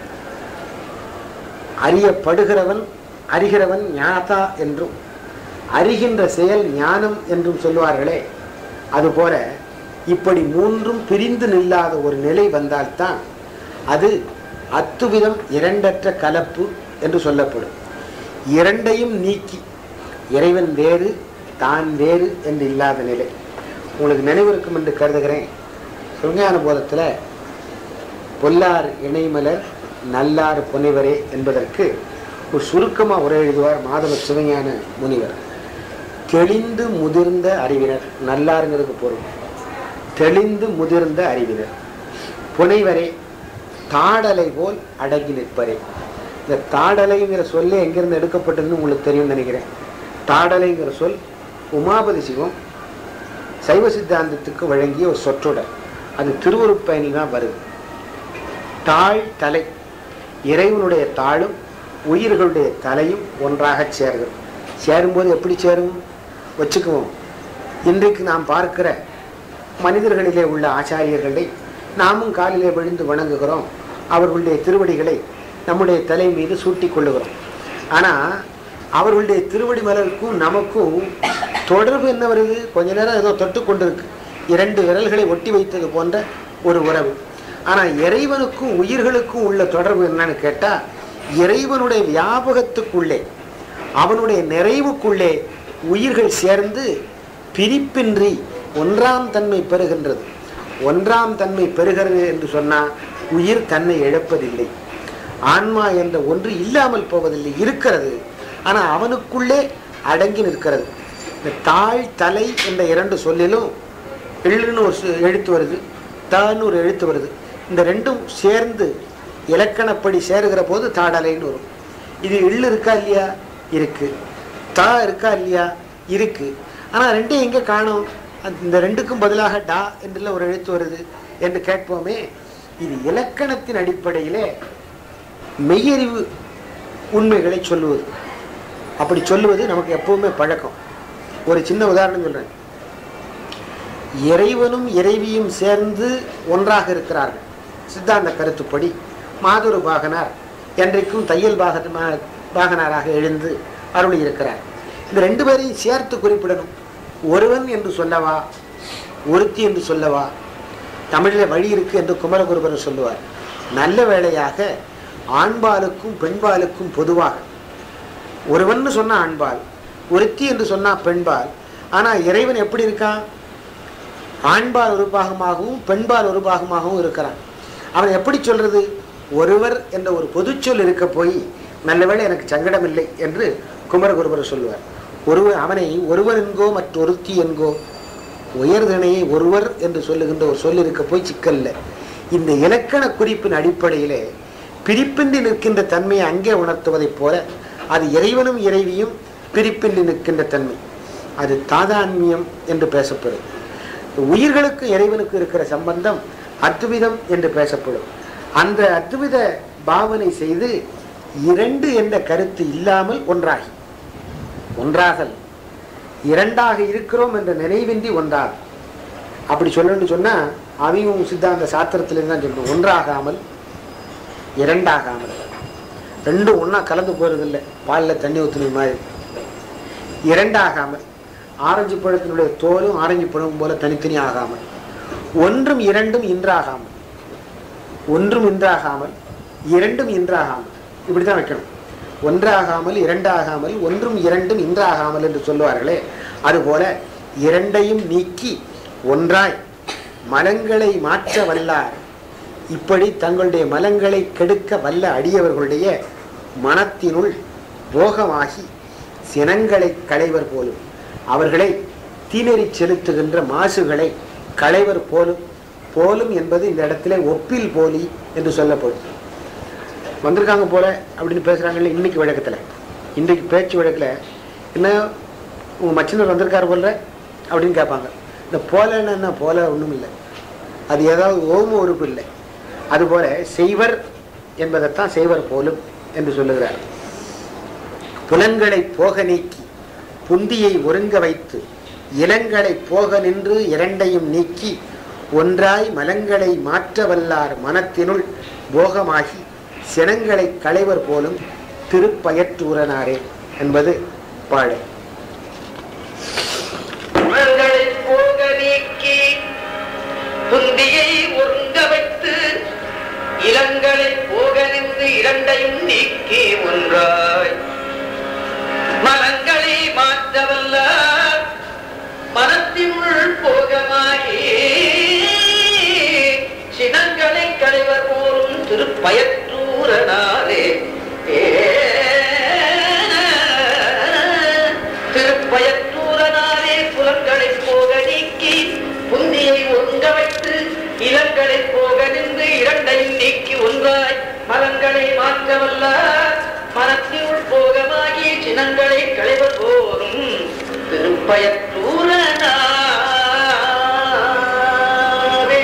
அறியப்படுகிறவன் அறிகிறவன் ஞாதா என்றும் அறிகின்ற செயல் ஞானம் என்றும் சொல்லுவார்களே அதுபோல இப்படி மூன்றும் பிரிந்து நில்லாத ஒரு நிலை வந்தால்தான் அது அத்துவிதம் இரண்டற்ற கலப்பு என்று சொல்லப்படும் இரண்டையும் நீக்கி இறைவன் வேறு தான் வேறு என்று இல்லாத நிலை உங்களுக்கு நினைவிருக்கும் என்று கருதுகிறேன் சுஞான போதத்தில் பொல்லார் இணைமலர் நல்லார் புனைவரே என்பதற்கு ஒரு சுருக்கமாக உரை எழுதுவார் மாதவ சிவஞான முனிவர் தெளிந்து முதிர்ந்த அறிவினர் நல்லாருங்கிறதுக்கு பொருள் தெளிந்து முதிர்ந்த அறிவினர் புனைவரே தாடலை போல் அடங்கி நிற்பரே இந்த தாடலைங்கிற சொல்லே எங்கிருந்து எடுக்கப்பட்டதுன்னு உங்களுக்கு தெரியும்னு நினைக்கிறேன் தாடலைங்கிற சொல் உமாபதி சிவம் சைவ சித்தாந்தத்துக்கு வழங்கிய ஒரு சொற்றொடர் அது திருவருப்பயனில் தான் வருது தாழ் தலை இறைவனுடைய தாளும் உயிர்களுடைய தலையும் ஒன்றாக சேருது சேரும்போது எப்படி சேரும் வச்சுக்குவோம் இன்றைக்கு நாம் பார்க்கிற மனிதர்களிலே உள்ள ஆச்சாரியர்களை நாமும் காலிலே விழுந்து வணங்குகிறோம் அவர்களுடைய திருவடிகளை நம்முடைய தலை மீது சூட்டிக் கொள்ளுகிறோம் ஆனால் அவர்களுடைய திருவடி மலருக்கும் நமக்கும் தொடர்பு என்ன வருது கொஞ்ச நேரம் ஏதோ தொட்டு கொண்டிருக்கு இரண்டு விரல்களை ஒட்டி வைத்தது போன்ற ஒரு உறவு ஆனால் இறைவனுக்கும் உயிர்களுக்கும் உள்ள தொடர்பு என்னன்னு கேட்டால் இறைவனுடைய வியாபகத்துக்குள்ளே அவனுடைய நிறைவுக்குள்ளே உயிர்கள் சேர்ந்து பிரிப்பின்றி ஒன்றாம் தன்மை பெறுகின்றது ஒன்றாம் தன்மை பெறுகிறது என்று சொன்னால் உயிர் தன்னை இழப்பதில்லை ஆன்மா என்ற ஒன்று இல்லாமல் போவதில்லை இருக்கிறது ஆனால் அவனுக்குள்ளே அடங்கி நிற்கிறது இந்த தாழ் தலை என்ற இரண்டு சொல்லிலும் எள்ளுன்னு ஒரு சு- எழுத்து வருது தான்னு ஒரு எழுத்து வருது இந்த ரெண்டும் சேர்ந்து இலக்கணப்படி சேருகிற போது தாடலைன்னு வரும் இது எள்ளு இருக்கா இல்லையா இருக்கு தா இருக்கா இல்லையா இருக்கு ஆனா ரெண்டையும் எங்க காணும் அந்த- இந்த ரெண்டுக்கும் பதிலாக டா என்றுல ஒரு எழுத்து வருது என்று கேட்போமே இது இலக்கணத்தின் அடிப்படையிலே மெய்யறிவு உண்மைகளை சொல்லுவது அப்படி சொல்லுவது நமக்கு எப்பவுமே பழக்கம் ஒரு சின்ன உதாரணம் சொல்றேன் இறைவனும் இறைவியும் சேர்ந்து ஒன்றாக இருக்கிறார்கள் சித்தாந்த கருத்துப்படி மாதுரு பாகனார் என்றைக்கும் தையல் பாக பாகனாராக எழுந்து அருளி இருக்கிறார் இந்த ரெண்டு பேரையும் சேர்த்து குறிப்பிடணும் ஒருவன் என்று சொல்லவா ஒருத்தி என்று சொல்லவா தமிழில் வழி இருக்கு என்று குமரகுருபரர் சொல்லுவார் நல்ல வேளையாக ஆண்பாலுக்கும் பெண்பாலுக்கும் பொதுவாக ஒருவன் சொன்னா ஆண்பால் ஒருத்தி என்று சொன்னா பெண்பால் ஆனா இறைவன் எப்படி இருக்கான் ஆண்பால் ஒரு பாகமாகவும் பெண்பால் ஒரு பாகமாகவும் இருக்கிறான் அவன் எப்படி சொல்றது ஒருவர் என்ற ஒரு பொதுச்சொல் இருக்க போய் நல்லவேளை எனக்கு சங்கடம் இல்லை என்று குமரகுருபர் சொல்லுவார் ஒருவர் அவனை ஒருவர் என்கோ மற்றொருத்தி என்கோ உயர்தனையை ஒருவர் என்று சொல்லுகின்ற ஒரு சொல் இருக்க போய் சிக்கல்ல இந்த இலக்கண குறிப்பின் அடிப்படையிலே பிரிப்பின்றி நிற்கின்ற தன்மையை அங்கே உணர்த்துவதைப் போல அது இறைவனும் இறைவியும் பிரிப்பின்றி நிற்கின்ற தன்மை அது தாதான்மியம் என்று பேசப்படும் உயிர்களுக்கு இறைவனுக்கு இருக்கிற சம்பந்தம் அத்விதம் என்று பேசப்படும் அந்த அத்வித பாவனை செய்து இரண்டு என்ற கருத்து இல்லாமல் ஒன்றாகி ஒன்றாகல் இரண்டாக இருக்கிறோம் என்ற நினைவின்றி ஒன்றாகும் அப்படி சொல்லணும்னு சொன்னா அவங்க சித்தாந்த சாத்திரத்திலிருந்து தான் சொல்லணும் ஒன்றாகாமல் இரண்டாகாமல் ரெண்டும் ஒண்ணா கலந்து போறது இல்லை பாலில் தண்ணி ஊற்றுன மாதிரி இரண்டாகாமல் ஆரஞ்சு பழத்தினுடைய தோலும் ஆரஞ்சு பழம் போல தனித்தனி ஆகாமல் ஒன்றும் இரண்டும் இன்றாகாமல் ஒன்றும் இன்றாகாமல் இரண்டும் இன்றாகாமல் இப்படிதான் வைக்கணும் ஒன்றாகாமல் இரண்டாகாமல் ஒன்றும் இரண்டும் இன்றாகாமல் என்று சொல்லுவார்களே அதுபோல இரண்டையும் நீக்கி ஒன்றாய் மலங்களை மாற்ற வல்லார் இப்படி தங்களுடைய மலங்களை கெடுக்க வல்ல அடியவர்களுடைய மனத்தினுள் போகமாகி சினங்களை களைவர் போலும் அவர்களை தீநெறி செலுத்துகின்ற மாசுகளை களைவர் போலும் போலும் என்பது இந்த இடத்துல ஒப்பில் போலி என்று சொல்லப்படுது வந்திருக்காங்க போல அப்படின்னு பேசுறாங்கல்ல இன்னைக்கு வழக்கத்துல இன்றைக்கு பேச்சு வழக்கில் என்ன உங்க மச்சினர் வந்திருக்காரு போல அப்படின்னு கேட்பாங்க இந்த போலன்னு என்ன போல ஒன்றும் இல்லை அது ஏதாவது ஓம உறுப்பு இல்லை அதுபோல செய்வர் என்பதைத்தான் செய்வர் போலும் என்று சொல்லுகிறார் புலன்களை போக நீக்கி புந்தியை ஒருங்க வைத்து இளங்களை போக நின்று இரண்டையும் நீக்கி ஒன்றாய் மலங்களை மாற்ற வல்லார் மனத்தினுள் போகமாகி சினங்களை களைவர் போலும் திருப்பயற்றூரனாரே என்பது பாடல் புலன்களை போக நீக்கி புந்தியை ஒருங்க வைத்து இளங்களை போக நின்று இரண்டையும் நீக்கி ஒன்றாய் மனங்களை மாற்றவல்ல மனத்தினுள் போகமாகி சினங்களை களைவர் போலும் திருப்பயற்றூரனாரே திருப்பயற்றூரனாரே புலன்களை போக நீக்கி புந்தியை ஒங்க வைத்து இளங்களை போக நின்று இரண்டையும் நீக்கி ஒன்றாய் மலங்களை மாற்றவல்ல மனத்தினுள் போகமாகி சினங்களை களைவர் போரும் திருப்பயற்றூரனாரே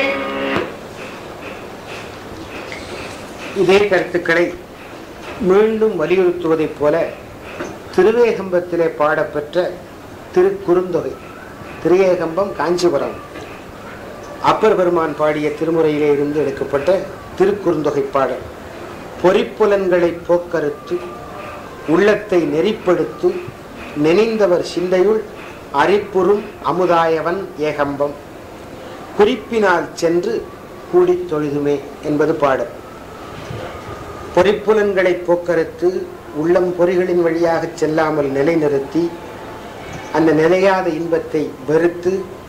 இதே கருத்துக்களை மீண்டும் வலியுறுத்துவதைப் போல திருவேகம்பத்திலே பாடப்பெற்ற திருக்குறுந்தொகை திரியேகம்பம் காஞ்சிபுரம் அப்பர் பெருமான் பாடிய திருமுறையிலே இருந்து எடுக்கப்பட்ட திருக்குறுந்தொகை பாடல் பொறிப்புலன்களை போக்கறுத்து உள்ளத்தை நெறிப்படுத்து நினைந்தவர் சிந்தையுள் அரிப்புறும் அமுதாயவன் ஏகம்பம் குறிப்பினால் சென்று கூடித் தொழுதுமே என்பது பாடல் பொறிப்புலன்களை போக்கறுத்து உள்ளம் பொறிகளின் வழியாக செல்லாமல் நிலைநிறுத்தி அந்த நிலையாத இன்பத்தை வெறுத்து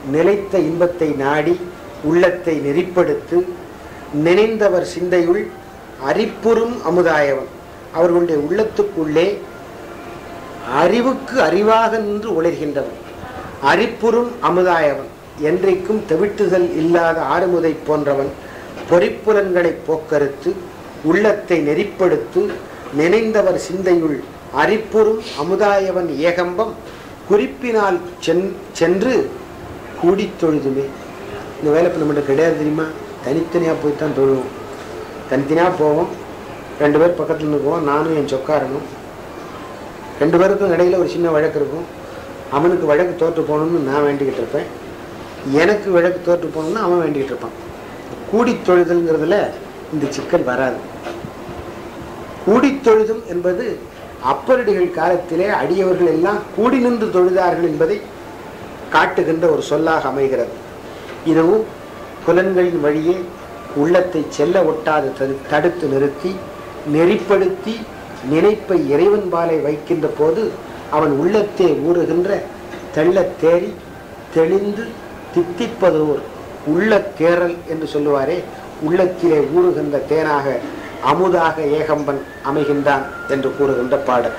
நிலைத்த இன்பத்தை நாடி உள்ளத்தை நெறிப்படுத்து நினைந்தவர் சிந்தையுள் அரிப்புறும் அமுதாயவன் அவர்களுடைய உள்ளத்துக்குள்ளே அறிவுக்கு அறிவாக நின்று ஒளிர்கின்றவன் அரிப்புறும் அமுதாயவன் என்றைக்கும் தெவிட்டுதல் இல்லாத ஆறுமுதை போன்றவன் பொறிப்புலன்களை போக்கறுத்து உள்ளத்தை நெறிப்படுத்து நினைந்தவர் சிந்தையுள் அரிப்புறும் அமுதாயவன் ஏகம்பம் குறிப்பினால் சென் சென்று கூடித் தொழுதுமே இந்த வேலை இப்போ நம்மகிட்ட கிடையாது தெரியுமா தனித்தனியாக போய் தான் தொழுவோம் தனித்தனியாக போவோம் ரெண்டு பேர் பக்கத்தில் நிற்குவோம் நானும் என் சொக்காரனும் ரெண்டு பேருக்கும் இடையில ஒரு சின்ன வழக்கு இருக்கும் அவனுக்கு வழக்கு தோற்று போகணும்னு நான் வேண்டிக்கிட்டு இருப்பேன் எனக்கு வழக்கு தோற்று போகணும்னு அவன் வேண்டிக்கிட்டு இருப்பான் கூடி தொழுதல்ங்கிறதுல இந்த சிக்கல் வராது கூடி தொழுதும் என்பது அப்பரடிகள் காலத்திலே அடியவர்கள் எல்லாம் கூடி நின்று தொழுதார்கள் என்பதை காட்டுகின்ற ஒரு சொல்லாக அமைகிறது இதுவும் புலன்களின் வழியே உள்ளத்தை செல்ல ஒட்டாது தடு- தடுத்து நிறுத்தி நெறிப்படுத்தி நினைப்பை இறைவன்பாலை வைக்கின்ற போது அவன் உள்ளத்தே ஊறுகின்ற தெள்ளத் தேறி தெளிந்து தித்திப்பதோர் உள்ள தேறல் என்று சொல்லுவாரே உள்ளத்திலே ஊறுகின்ற தேனாக அமுதாக ஏகம்பன் அமைகின்றான் என்று கூறுகின்ற பாடல்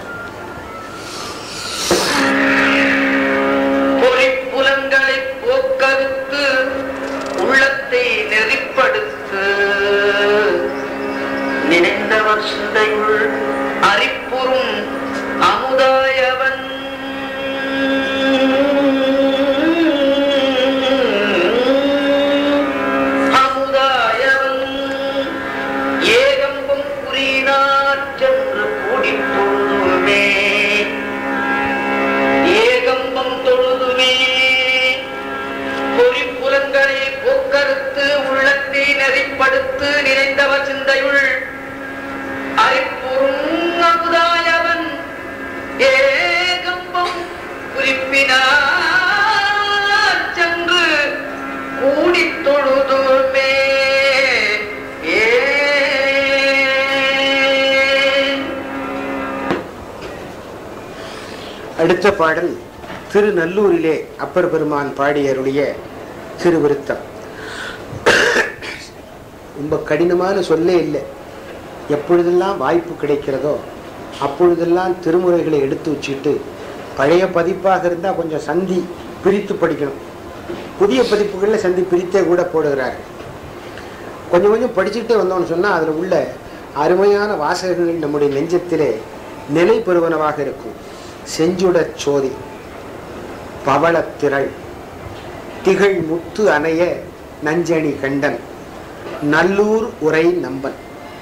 பொறிப்புலன்களை போக்கறுத்து உள்ளத்தை நெறிப்படுத்து நினைந்தவர் சிந்தையுள் அரிப்புறும் அமுதாயவன் அமுதாயவன் ஏகம்பம் புரினார் சென்று கூடிப் பொழுதுமே ஏகம்பம் தொழுதுமே பொறிப்புலன்களை போக்கறுத்து உள்ளத்தை நெறிப்படுத்து நிறைந்தவர் சிந்தையுள் அரிப்புறும் அமுதாயவன் ஏகம்பம் குறிப்பினார் சென்று கூடித் தொழுதுமே ஏ அடுத்த பாடல் திருநல்லூரிலே அப்பர் பெருமான் பாடியருடைய திருவிருத்தம் ரொம்ப கடினமான சொல்லே இல்லை எப்பொழுதெல்லாம் வாய்ப்பு கிடைக்கிறதோ அப்பொழுதெல்லாம் திருமுறைகளை எடுத்து வச்சுட்டு பழைய பதிப்பாக இருந்தால் கொஞ்சம் சந்தி பிரித்து படிக்கணும் புதிய பதிப்புகளில் சந்தி பிரித்தே கூட போடுகிறார்கள் கொஞ்சம் கொஞ்சம் படிச்சுக்கிட்டே வந்தோம்னு சொன்னால் அதில் உள்ள அருமையான வாசகங்கள் நம்முடைய நெஞ்சத்திலே நிலை பெறுவனவாக இருக்கும் செஞ்சுடச் சோதி பவளத்திரள் திகழ் முத்து அணைய நஞ்சணி கண்டன் நல்லூர் உரை நம்பன்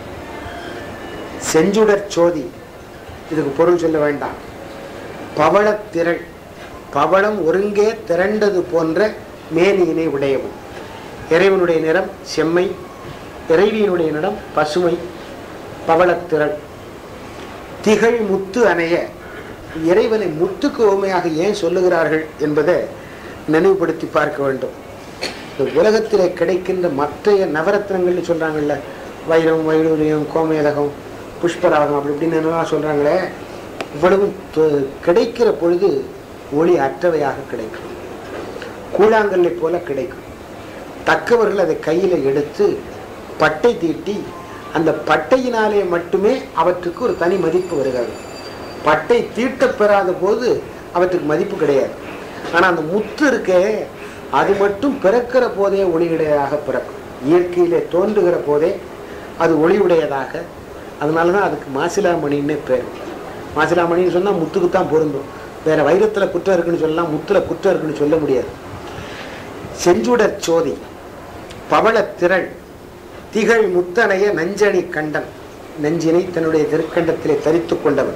செஞ்சுடற் சோதி இதுக்கு பொருள் சொல்ல வேண்டாம் பவளத்திரள் பவளம் ஒருங்கே திரண்டது போன்ற மேனியினை உடையவன் இறைவனுடைய நிறம் செம்மை இறைவியினுடைய நிறம் பசுமை பவளத்திரள் திகழ் முத்து அணைய இறைவனை முத்துக்கு உண்மையாக ஏன் சொல்லுகிறார்கள் என்பதை நினைவுபடுத்தி பார்க்க வேண்டும் இந்த உலகத்திலே கிடைக்கின்ற மற்றைய நவரத்னங்கள்னு சொல்றாங்கல்ல வைரம் வைடூரியம் கோமேதகம் புஷ்பராகம் அப்படி இப்படின்னு என்னெல்லாம் சொல்றாங்களே இவ்வளவு தொ- கிடைக்கிற பொழுது ஒளி அற்றவையாக கிடைக்கும் கூழாங்கல்லை போல கிடைக்கும் தக்கவர்கள் அதை கையில எடுத்து பட்டை தீட்டி அந்த பட்டையினாலே மட்டுமே அவற்றுக்கு ஒரு தனி மதிப்பு வருகிறது பட்டை தீட்டப் பெறாத போது அவற்றுக்கு மதிப்பு கிடையாது ஆனா அந்த முத்து இருக்கே அது மட்டும் பிறக்கிற போதே ஒளியுடையதாக பிறக்கும் இயற்கையிலே தோன்றுகிற போதே அது ஒளியுடையதாக அதனால தான் அதுக்கு மாசிலாமணின்னு பேர் மாசிலாமணின்னு சொன்னா முத்துக்கு தான் பொருந்தும் வேற வைரத்துல குற்றம் இருக்குன்னு சொல்லலாம் முத்துல குற்றம் இருக்குன்னு சொல்ல முடியாது செஞ்சுடற் சோதி பவளத்திரள் திகழ் முத்தனைய நஞ்சணி கண்டன் நெஞ்சினை தன்னுடைய திருக்கண்டத்திலே தரித்துக் கொண்டவன்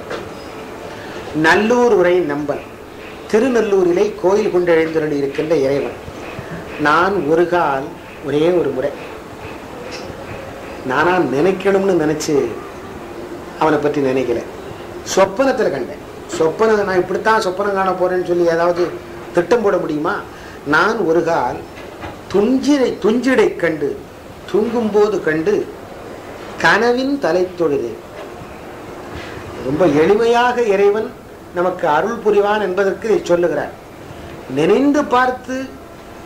நல்லூர் உரை நம்பன் திருநல்லூரிலே கோயில் கொண்டு எழுந்தருளி இருக்கின்ற இறைவன் நான் ஒரு கால் ஒரே ஒரு முறை நானா நினைக்கணும்னு நினைச்சு அவனை பற்றி நினைக்கல சொப்பனத்தில் கண்டேன் சொப்பன நான் இப்படித்தான் சொப்பனம் காண போறேன்னு சொல்லி ஏதாவது திட்டம் போட முடியுமா நான் ஒரு கால் துஞ்சிடை துஞ்சிடை கண்டு தூங்கும்போது கண்டு கனவின் தலை தொழுதேன் ரொம்ப எளிமையாக இறைவன் நமக்கு அருள் புரிவான் என்பதற்கு இதை சொல்லுகிறார் நினைந்து பார்த்து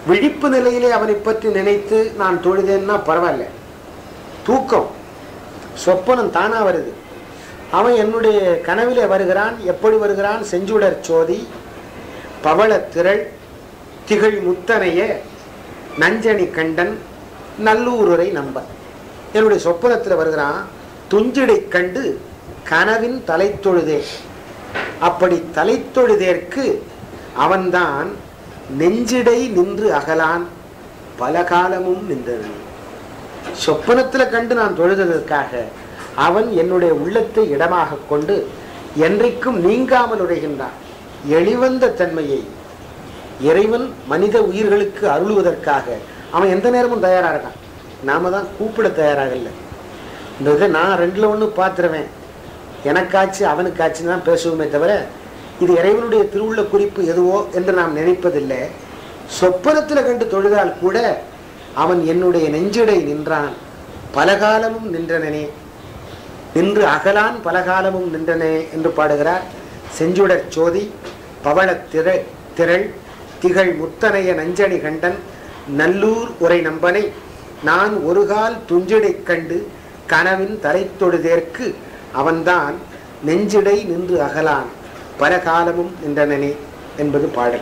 விழிப்பு நிலையிலே அவனை பற்றி நினைத்து நான் தொழுதேன்னா பரவாயில்ல தூக்கம் சொப்பனம் தானா வருது அவன் என்னுடைய கனவிலே வருகிறான் எப்படி வருகிறான் செஞ்சுடர் சோதி பவள திரள் திகழ் முத்தனைய நஞ்சனி கண்டன் நல்லூருரை நம்பன் என்னுடைய சொப்பனத்தில் வருகிறான் துஞ்சிடை கண்டு கனவின் தலை தொழுதே அப்படி தலை தொழுதேற்கு அவன்தான் நெஞ்சிடை நின்று அகலான் பல காலமும் நின்றவன் சொப்பனத்தில் கண்டு நான் தொழுததற்காக அவன் என்னுடைய உள்ளத்தை இடமாக கொண்டு என்றைக்கும் நீங்காமல் உரைகின்றான் எளிவந்த தன்மையை இறைவன் மனித உயிர்களுக்கு அருளுவதற்காக அவன் எந்த நேரமும் தயாரா இருக்கான் நாம தான் கூப்பிட தயாராகல இந்த இதை நான் ரெண்டுல ஒன்று பார்த்துருவேன் எனக்காச்சு அவனுக்காச்சுன்னு தான் பேசுவோமே தவிர இது இறைவனுடைய திருவுள்ள குறிப்பு எதுவோ என்று நாம் நினைப்பதில்லை சொப்பனத்தில் கண்டு தொழுதால் கூட அவன் என்னுடைய நெஞ்சிடை நின்றான் பலகாலமும் நின்றனனே நின்று அகலான் பலகாலமும் நின்றனே என்று பாடுகிறார் செஞ்சுடர் சோதி பவள திர திரள் திகழ் முத்தனைய நஞ்சணி கண்டன் நல்லூர் உரை நம்பனை நான் ஒருகால் துஞ்சிடைக் கண்டு கனவின் தலை தொழுதேற்கு அவன்தான் நெஞ்சிடை நின்று அகலான் பல காலமும் நின்றனனே என்பது பாடல்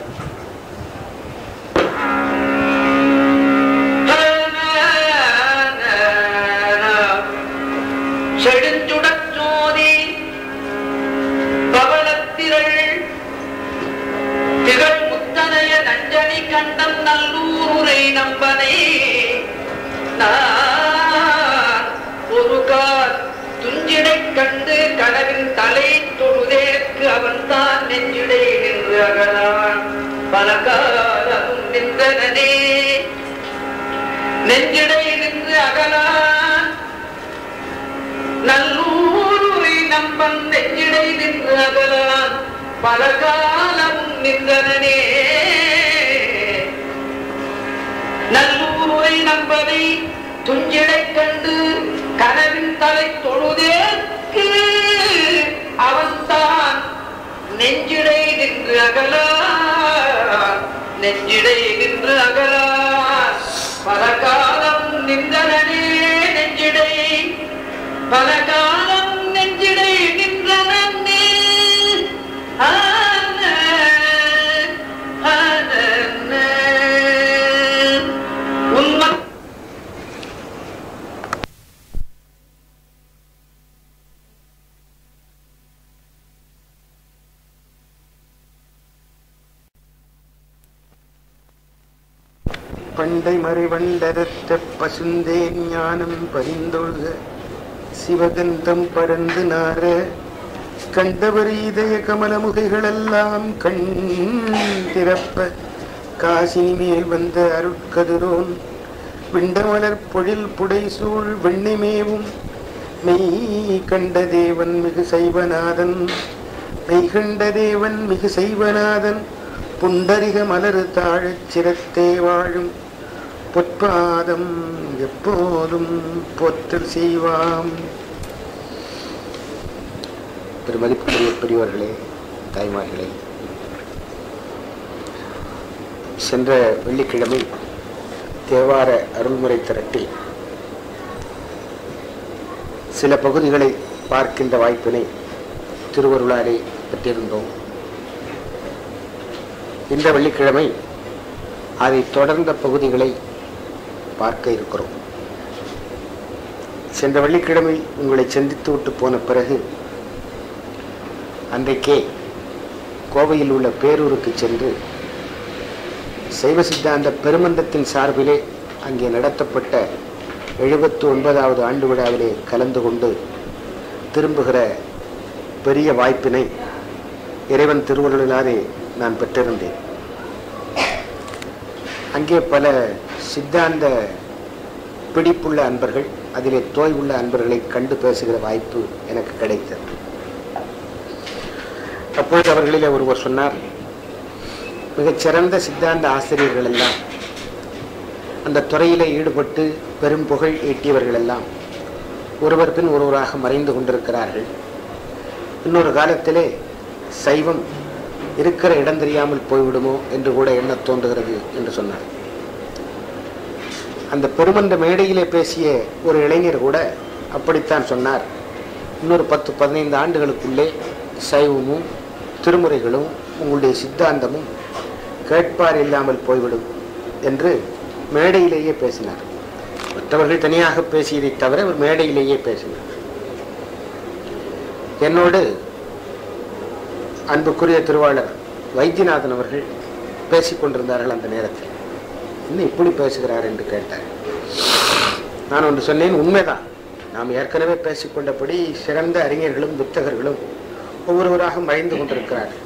செடுஞ்சுடற் சோதி பவளத்திரள் திகழ் முத்தனைய நஞ்சனி கண்டன் நல்லூரை நம்பனை நான் ஒரு கால் துஞ்சிடை கண்டு கனவின் தலை தொழுதேற்கு அவன்தான் நெஞ்சிடை நின்று அகலான் பல காலமும் நின்றனே நெஞ்சிடை நின்று அகலான் நல்லூரை நம்பன் நெஞ்சிடை நின்று அகலான் பல காலம் நின்றனே நல்லூரை நம்பனை துஞ்சிடை கண்டு கனவின் தலை தொழுதேற்கு அவன்தான் நெஞ்சிடை நின்று அகலான் நெஞ்சிடை நின்று அகலான் பல காலம் நின்றனே நெஞ்சிடை பல காலம் நெஞ்சிடை நின்றனே ஆன, ஆன, உன்ம பண்டை மறைவண்டரத்த பசுந்தேன் ஞானம் பரிந்தொழுக சிவகந்தம் பரந்து நார கண்டவர் இதய கமலமுகைகளெல்லாம் கண் திறப்ப காசினி மேல் வந்த அருட்கதிரோன் விண்டமலர் பொழில் புடைசூழ் வெண்ணிமேவும் மெய் கண்ட தேவன் மிகு சைவநாதன் மெய் கண்ட தேவன் மிகு சைவநாதன் புண்டரிக மலரு தாழச் சிரத்தே வாழும் பொற்பாதம் எப்போதும் போற்றல் செய்வாம் பெருமதிப்புக்குரிய பெரியவர்களே தாய்மார்களே சென்ற வெள்ளிக்கிழமை தேவார அருள்முறை திரட்டில் சில பகுதிகளை பார்க்கின்ற வாய்ப்பினை திருவருளாலே பெற்றிருந்தோம் இந்த வெள்ளிக்கிழமை அதை தொடர்ந்த பகுதிகளை பார்க்க இருக்கிறோம் சென்ற வெள்ளிக்கிழமை உங்களை சந்தித்து விட்டு போன பிறகு அன்றைக்கே கோவையில் உள்ள பேரூருக்கு சென்று சைவ சித்தாந்த பெருமந்தத்தின் சார்பிலே அங்கே நடத்தப்பட்ட எழுபத்து ஒன்பதாவது ஆண்டு விழாவிலே கலந்து கொண்டு திரும்புகிற பெரிய வாய்ப்பினை இறைவன் திருவள்ளுவலாரே நான் பெற்றிருந்தேன் அங்கே பல சித்தாந்த பிடிப்புள்ள அன்பர்கள் அதிலே தோய்வுள்ள அன்பர்களை கண்டு பேசுகிற வாய்ப்பு எனக்கு கிடைத்தது அப்பொழுது அவர்களிலே ஒருவர் சொன்னார் மிகச்சிறந்த சித்தாந்த ஆசிரியர்கள் எல்லாம் அந்த துறையிலே ஈடுபட்டு பெரும் புகழ் ஈட்டியவர்கள் எல்லாம் ஒருவர் பின் ஒருவராக மறைந்து கொண்டிருக்கிறார்கள் இன்னொரு காலத்திலே சைவம் இருக்கிற இடம் தெரியாமல் போய்விடுமோ என்று கூட எண்ண தோன்றுகிறது என்று சொன்னார் அந்த பெருமன்ற மேடையிலே பேசிய ஒரு இளைஞர் கூட அப்படித்தான் சொன்னார் இன்னொரு பத்து பதினைந்து ஆண்டுகளுக்குள்ளே சைவமும் திருமுறைகளும் உங்களுடைய சித்தாந்தமும் கேட்பார் இல்லாமல் போய்விடும் என்று மேடையிலேயே பேசினார் மற்றவர்கள் தனியாக பேசியதை தவிர அவர் மேடையிலேயே பேசினார் என்னோடு அன்புக்குரிய திருவாளர் வைத்தியநாதன் அவர்கள் பேசிக் கொண்டிருந்தார்கள் அந்த நேரத்தில் இன்னும் இப்படி பேசுகிறார் என்று கேட்டார் நான் ஒன்று சொன்னேன் உண்மைதான் நாம் ஏற்கனவே பேசிக்கொண்டபடி சிறந்த அறிஞர்களும் புத்தகர்களும் ஒவ்வொருவராக மறைந்து கொண்டிருக்கிறார்கள்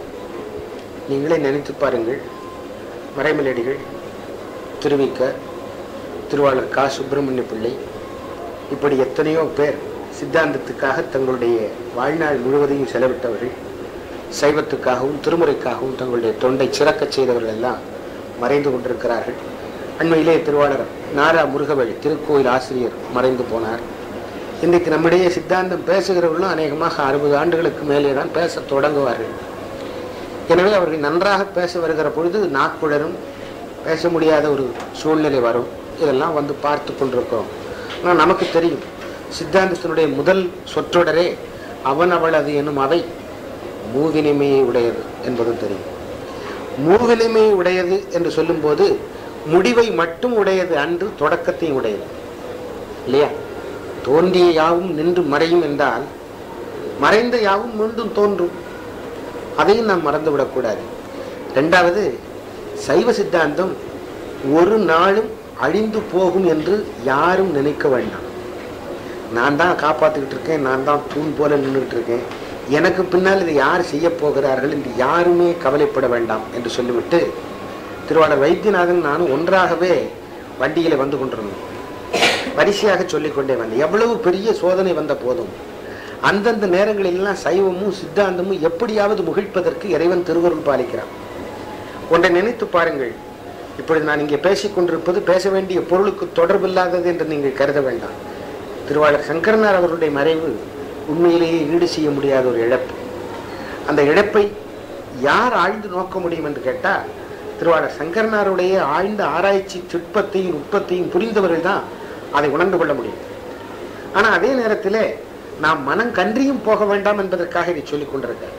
நீங்களே நினைத்து பாருங்கள் மறைமலடிகள் திருவிக்க திருவாளர் கா சுப்பிரமணிய பிள்ளை இப்படி எத்தனையோ பேர் சித்தாந்தத்துக்காக தங்களுடைய வாழ்நாள் முழுவதையும் செலவிட்டவர்கள் சைவத்துக்காகவும் திருமுறைக்காகவும் தங்களுடைய தொண்டை சிறக்கச் செய்தவர்கள் எல்லாம் மறைந்து கொண்டிருக்கிறார்கள் அண்மையிலே திருவாளர் நாரா முருகவழி திருக்கோயில் ஆசிரியர் மறைந்து போனார் இன்றைக்கு நம்மிடையே சித்தாந்தம் பேசுகிறவர்களும் அநேகமாக அறுபது ஆண்டுகளுக்கு மேலே தான் பேச தொடங்குவார்கள் எனவே அவர்கள் நன்றாக பேச வருகிற பொழுது நாக்குழரும் பேச முடியாத ஒரு சூழ்நிலை வரும் இதெல்லாம் வந்து பார்த்து கொண்டிருக்கிறோம் ஆனால் நமக்கு தெரியும் சித்தாந்தத்தினுடைய முதல் சொற்றொடரே அவன் அவள் அது என்னும் அவை மூவினிமையை உடையது என்பதும் தெரியும் மூவினிமையை உடையது என்று சொல்லும்போது முடிவை மட்டும் உடையது அன்று தொடக்கத்தையும் உடையது இல்லையா தோன்றிய யாவும் நின்று மறையும் என்றால் மறைந்த யாவும் மீண்டும் தோன்றும் அதையும் நாம் மறந்துவிடக்கூடாது ரெண்டாவது சைவ சித்தாந்தம் ஒரு நாளும் அழிந்து போகும் என்று யாரும் நினைக்க வேண்டாம் நான் தான் காப்பாத்திக்கிட்டு இருக்கேன் நான் தான் தூண் போல நின்றுட்டு இருக்கேன் எனக்கு பின்னால் இதை யார் செய்ய போகிறார்கள் என்று யாருமே கவலைப்பட வேண்டாம் என்று சொல்லிவிட்டு திருவாளர் வைத்தியநாதன் நானும் ஒன்றாகவே வண்டியில வந்து கொண்டிருந்தோம் வரிசையாக சொல்லிக்கொண்டே வந்தேன் எவ்வளவு பெரிய சோதனை வந்த போதும் அந்தந்த நேரங்களிலெல்லாம் சைவமும் சித்தாந்தமும் எப்படியாவது முகிழ்ப்பதற்கு இறைவன் திருவருள் பாலிக்கிறான் ஒன்றை நினைத்து பாருங்கள் இப்பொழுது நான் இங்கே பேசிக் கொண்டிருப்பது பேச வேண்டிய பொருளுக்கு தொடர்பில்லாதது என்று நீங்கள் கருத வேண்டாம் திருவாளர் சங்கரனார் அவருடைய மறைவு உண்மையிலேயே ஈடு செய்ய முடியாத ஒரு இழப்பு அந்த இழப்பை யார் ஆழ்ந்து நோக்க முடியும் என்று கேட்டால் திருவாளர் சங்கரனாருடைய ஆழ்ந்த ஆராய்ச்சி சிற்பத்தையும் நுட்பத்தையும் புரிந்தவர்கள் தான் அதை உணர்ந்து கொள்ள முடியும் ஆனால் அதே நேரத்தில் நாம் மனம் கன்றியும் போக வேண்டாம் என்பதற்காக இதை சொல்லிக் கொண்டிருக்கிறேன்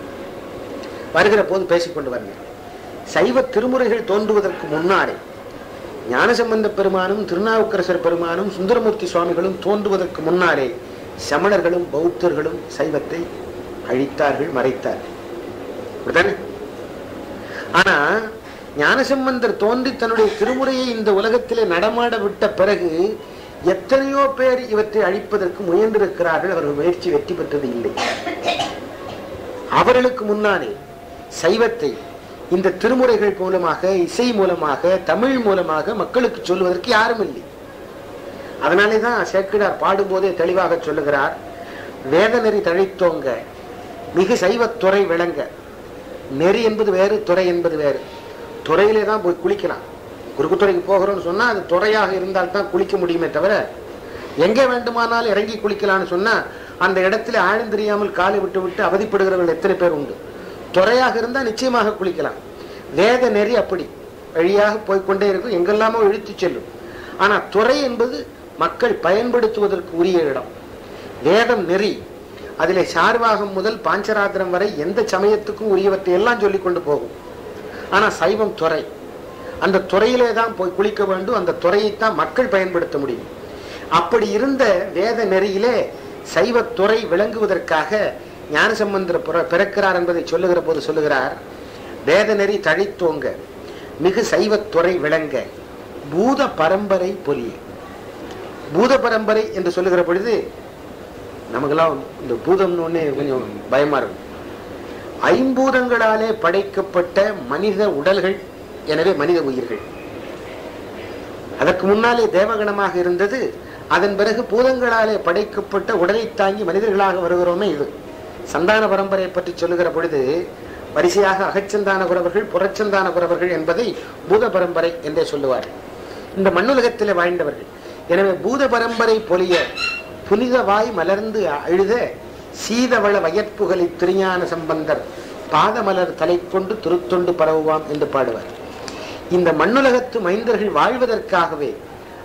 வருகிற போது பேசிக்கொண்டு வருகிறேன் சைவ திருமுறைகள் தோன்றுவதற்கு முன்னாலே ஞானசம்பந்த பெருமானும் திருநாவுக்கரசர் பெருமானும் சுந்தரமூர்த்தி சுவாமிகளும் தோன்றுவதற்கு முன்னாலே சமணர்களும் பௌத்தர்களும் சைவத்தை அழித்தார்கள் மறைத்தார்கள் அப்படிதானே ஆனா ஞானசம்பந்தர் தோன்றி தன்னுடைய திருமுறையை இந்த உலகத்திலே நடமாட விட்ட பிறகு எத்தனையோ பேர் இவற்றை அழிப்பதற்கு முயன்றிருக்கிறார்கள் அவர்கள் முயற்சி வெற்றி பெற்றது இல்லை அவர்களுக்கு முன்னாலே சைவத்தை இந்த திருமுறைகள் மூலமாக இசை மூலமாக தமிழ் மூலமாக மக்களுக்கு சொல்லுவதற்கு யாரும் இல்லை அதனாலே தான் சேக்கிடார் பாடும்போதே தெளிவாக சொல்லுகிறார் வேத நெறி தழைத்தோங்க மிகு சைவத்துறை விளங்க நெறி என்பது வேறு துறை என்பது வேறு துறையிலே தான் போய் குளிக்கலாம் குறுக்குத்துறைக்கு போகிறோம்னு சொன்னா அது துறையாக இருந்தால் தான் குளிக்க முடியுமே தவிர எங்கே வேண்டுமானாலும் இறங்கி குளிக்கலாம்னு சொன்னா அந்த இடத்துல ஆழம் தெரியாமல் காலை விட்டு விட்டு அவதிப்படுகிறவர்கள் எத்தனை பேர் உண்டு துறையாக இருந்தால் நிச்சயமாக குளிக்கலாம் வேத நெறி அப்படி வழியாக போய்க்கொண்டே இருக்கும் எங்கெல்லாமோ இழுத்து செல்லும் ஆனா துறை என்பது மக்கள் பயன்படுத்துவதற்கு உரிய இடம் வேதம் நெறி அதிலே சார்வாகம் முதல் பாஞ்சராத்திரம் வரை எந்த சமயத்துக்கும் உரியவற்றை எல்லாம் சொல்லிக் கொண்டு போகும் ஆனா சைவம் துறை அந்த துறையிலே தான் போய் குளிக்க வேண்டும் அந்த துறையைத்தான் மக்கள் பயன்படுத்த முடியும் அப்படி இருந்த வேத நெறியிலே சைவத்துறை விளங்குவதற்காக ஞானசம்பந்தர் பிற- பிறக்கிறார் என்பதை சொல்லுகிற போது சொல்லுகிறார் வேத நெறி தழைத்தோங்க மிகு சைவத்துறை விளங்க பூத பரம்பரை பொலிய பூத பரம்பரை என்று சொல்லுகிற பொழுது நமக்கெல்லாம் இந்த பூதம்னு ஒண்ணே கொஞ்சம் பயமா இருக்கும் ஐம்பூதங்களாலே படைக்கப்பட்ட மனித உடல்கள் எனவே மனித உயிர்கள் அதற்கு முன்னாலே தேவகணமாக இருந்தது அதன் பிறகு பூதங்களாலே படைக்கப்பட்ட உடலை தாங்கி மனிதர்களாக வருகிறோமே இது சந்தான பரம்பரையை பற்றி சொல்லுகிற பொழுது வரிசையாக அகச்சந்தான குறவர்கள் புறச்சந்தான குறவர்கள் என்பதை பூத பரம்பரை என்றே சொல்லுவார்கள் இந்த மண்ணுலகத்திலே வாழ்ந்தவர்கள் எனவே பூத பரம்பரை பொலிய புனிதவாய் மலர்ந்து அழுத சீதவள வயற்புகழி திருஞான சம்பந்தர் பாதமலர் தலை கொண்டு திருத்தொண்டு பரவுவாம் என்று பாடுவார் இந்த மண்ணுலகத்து மைந்தர்கள் வாழ்வதற்காகவே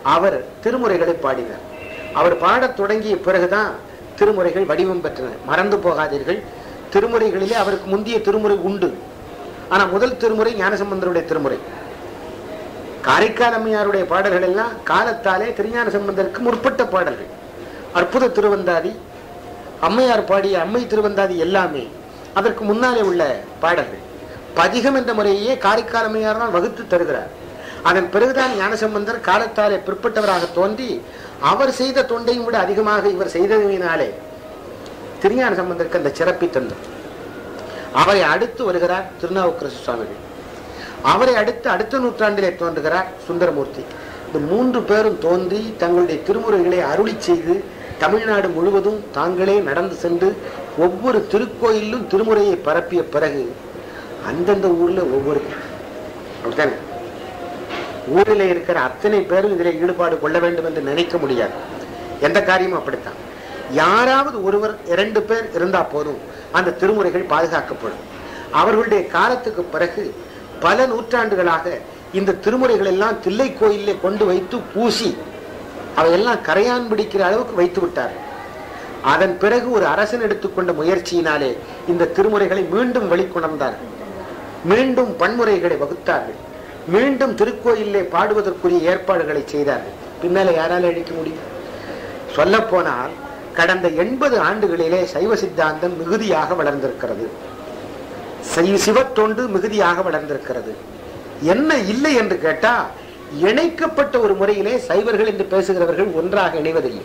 அவர் திருமுறைகளை பாடினார் அவர் பாடத் தொடங்கிய பிறகுதான் திருமுறைகள் வடிவம் பெற்றன மறந்து போகாதீர்கள் திருமுறைகளிலே அவருக்கு முந்தைய திருமுறை உண்டு ஆனா முதல் திருமுறை ஞானசம்பந்தருடைய திருமுறை காரைக்கால் அம்மையாருடைய பாடல்கள் எல்லாம் காலத்தாலே திருஞான சம்பந்தருக்கு முற்பட்ட பாடல்கள் அற்புத திருவந்தாதி அம்மையார் பாடிய அம்மை திருவந்தாதி எல்லாமே அதற்கு முன்னாலே உள்ள பாடல்கள் பதிகம் என்ற முறையே காரைக்கால் அம்மையார் தான் வகுத்து தருகிறார் அதன் பிறகுதான் ஞானசம்பந்தர் காலத்தாலே பிற்பட்டவராக தோன்றி அவர் செய்த தொண்டையும் விட அதிகமாக இவர் செய்ததினாலே திருஞான சம்பந்தருக்கு அந்த சிறப்பை தந்தார் அவரை அடுத்து வருகிறார் திருநாவுக்கரசு சுவாமிகள் அவரை அடுத்து அடுத்த நூற்றாண்டிலே தோன்றுகிறார் சுந்தரமூர்த்தி இந்த மூன்று பேரும் தோன்றி தங்களுடைய திருமுறைகளை அருளி செய்து தமிழ்நாடு முழுவதும் தாங்களே நடந்து சென்று ஒவ்வொரு திருக்கோயிலும் திருமுறையை பரப்பிய பிறகு அந்தந்த ஊர்ல ஒவ்வொரு அப்படித்தானே ஊரில் இருக்கிற அத்தனை பேரும் இதில் ஈடுபாடு கொள்ள வேண்டும் என்று நினைக்க முடியாது எந்த காரியமும் அப்படித்தான் யாராவது ஒருவர் இரண்டு பேர் இருந்தா போதும் அந்த திருமுறைகள் பாதுகாக்கப்படும் அவர்களுடைய காலத்துக்கு பிறகு பல நூற்றாண்டுகளாக இந்த திருமுறைகள் எல்லாம் தில்லை கோயிலே கொண்டு வைத்து பூசி அவையெல்லாம் கரையான் பிடிக்கிற அளவுக்கு வைத்து விட்டார் அதன் பிறகு ஒரு அரசன் எடுத்துக்கொண்ட முயற்சியினாலே இந்த திருமுறைகளை மீண்டும் வெளிக்கொணர்ந்தார்கள் மீண்டும் பன்முறைகளை வகுத்தார்கள் மீண்டும் திருக்கோயிலே பாடுவதற்குரிய ஏற்பாடுகளை செய்தார்கள் பின்னால யாரால அழிக்க முடியும் சொல்ல போனால் கடந்த எண்பது ஆண்டுகளிலே சைவ சித்தாந்தம் மிகுதியாக வளர்ந்திருக்கிறது சி- சிவத்தொண்டு மிகுதியாக வளர்ந்திருக்கிறது என்ன இல்லை என்று கேட்டா இணைக்கப்பட்ட ஒரு முறையிலே சைவர்கள் என்று பேசுகிறவர்கள் ஒன்றாக இணைவதில்லை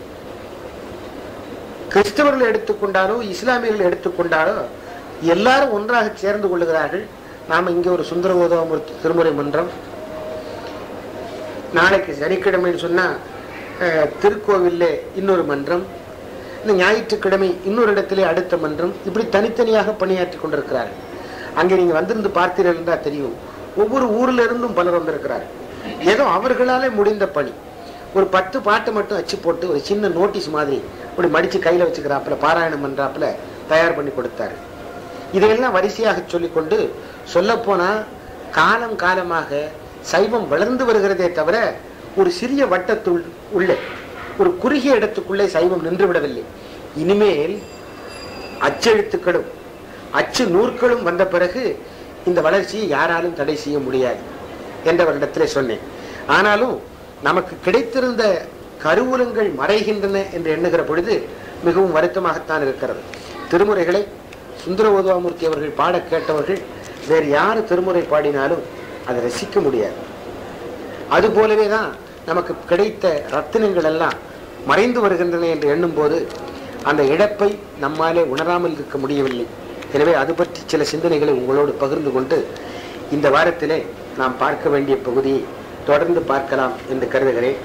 கிறிஸ்தவர்கள் எடுத்துக்கொண்டாலோ இஸ்லாமியர்கள் எடுத்துக்கொண்டாலோ எல்லாரும் ஒன்றாக சேர்ந்து கொள்ளுகிறார்கள் நாம இங்கே ஒரு சுந்தரபோதமூர்த்தி திருமுறை மன்றம் நாளைக்கு சனிக்கிழமைன்னு சொன்னா அஹ், திருக்கோவில்லே இன்னொரு மன்றம் இந்த ஞாயிற்றுக்கிழமை இன்னொரு இடத்திலே அடுத்த மன்றம் இப்படி தனித்தனியாக பணியாற்றி கொண்டிருக்கிறார்கள் அங்கே நீங்க வந்திருந்து பார்த்தீர்கள் என்றால் தெரியும் ஒவ்வொரு ஊர்ல இருந்தும் பலர் வந்திருக்கிறார்கள் ஏதோ அவர்களாலே முடிந்த பணி ஒரு பத்து பாட்டு மட்டும் அச்சு போட்டு ஒரு சின்ன நோட்டீஸ் மாதிரி இப்படி மடிச்சு கையில வச்சுக்கிறாப்புல பாராயணம் பண்றாப்புல தயார் பண்ணி கொடுத்தாரு இதையெல்லாம் வரிசையாக சொல்லிக்கொண்டு சொல்ல போனா காலம் காலமாக சைவம் வளர்ந்து வருகிறதே தவிர ஒரு சிறிய வட்டத்துள் உள்ளே ஒரு குறுகிய இடத்துக்குள்ளே சைவம் நின்று விடவில்லை இனிமேல் அச்செழுத்துக்களும் அச்சு நூற்களும் வந்த பிறகு இந்த வளர்ச்சியை யாராலும் தடை செய்ய முடியாது என்றவரிடத்திலே சொன்னேன் ஆனாலும் நமக்கு கிடைத்திருந்த கருவூலங்கள் மறைகின்றன என்று எண்ணுகிற பொழுது மிகவும் வருத்தமாகத்தான் இருக்கிறது திருமுறைகளை சுந்தர ஓதுவாமூர்த்தி அவர்கள் பாட கேட்டவர்கள் வேறு யாரு திருமுறை பாடினாலும் அதை ரசிக்க முடியாது அது போலவே தான் நமக்கு கிடைத்த ரத்தினங்கள் எல்லாம் மறைந்து வருகின்றன என்று எண்ணும்போது அந்த இழப்பை நம்மாலே உணராமல் இருக்க முடியவில்லை எனவே அது பற்றி சில சிந்தனைகளை உங்களோடு பகிர்ந்து கொண்டு இந்த வாரத்திலே நாம் பார்க்க வேண்டிய பகுதியை தொடர்ந்து பார்க்கலாம் என்று கருதுகிறேன்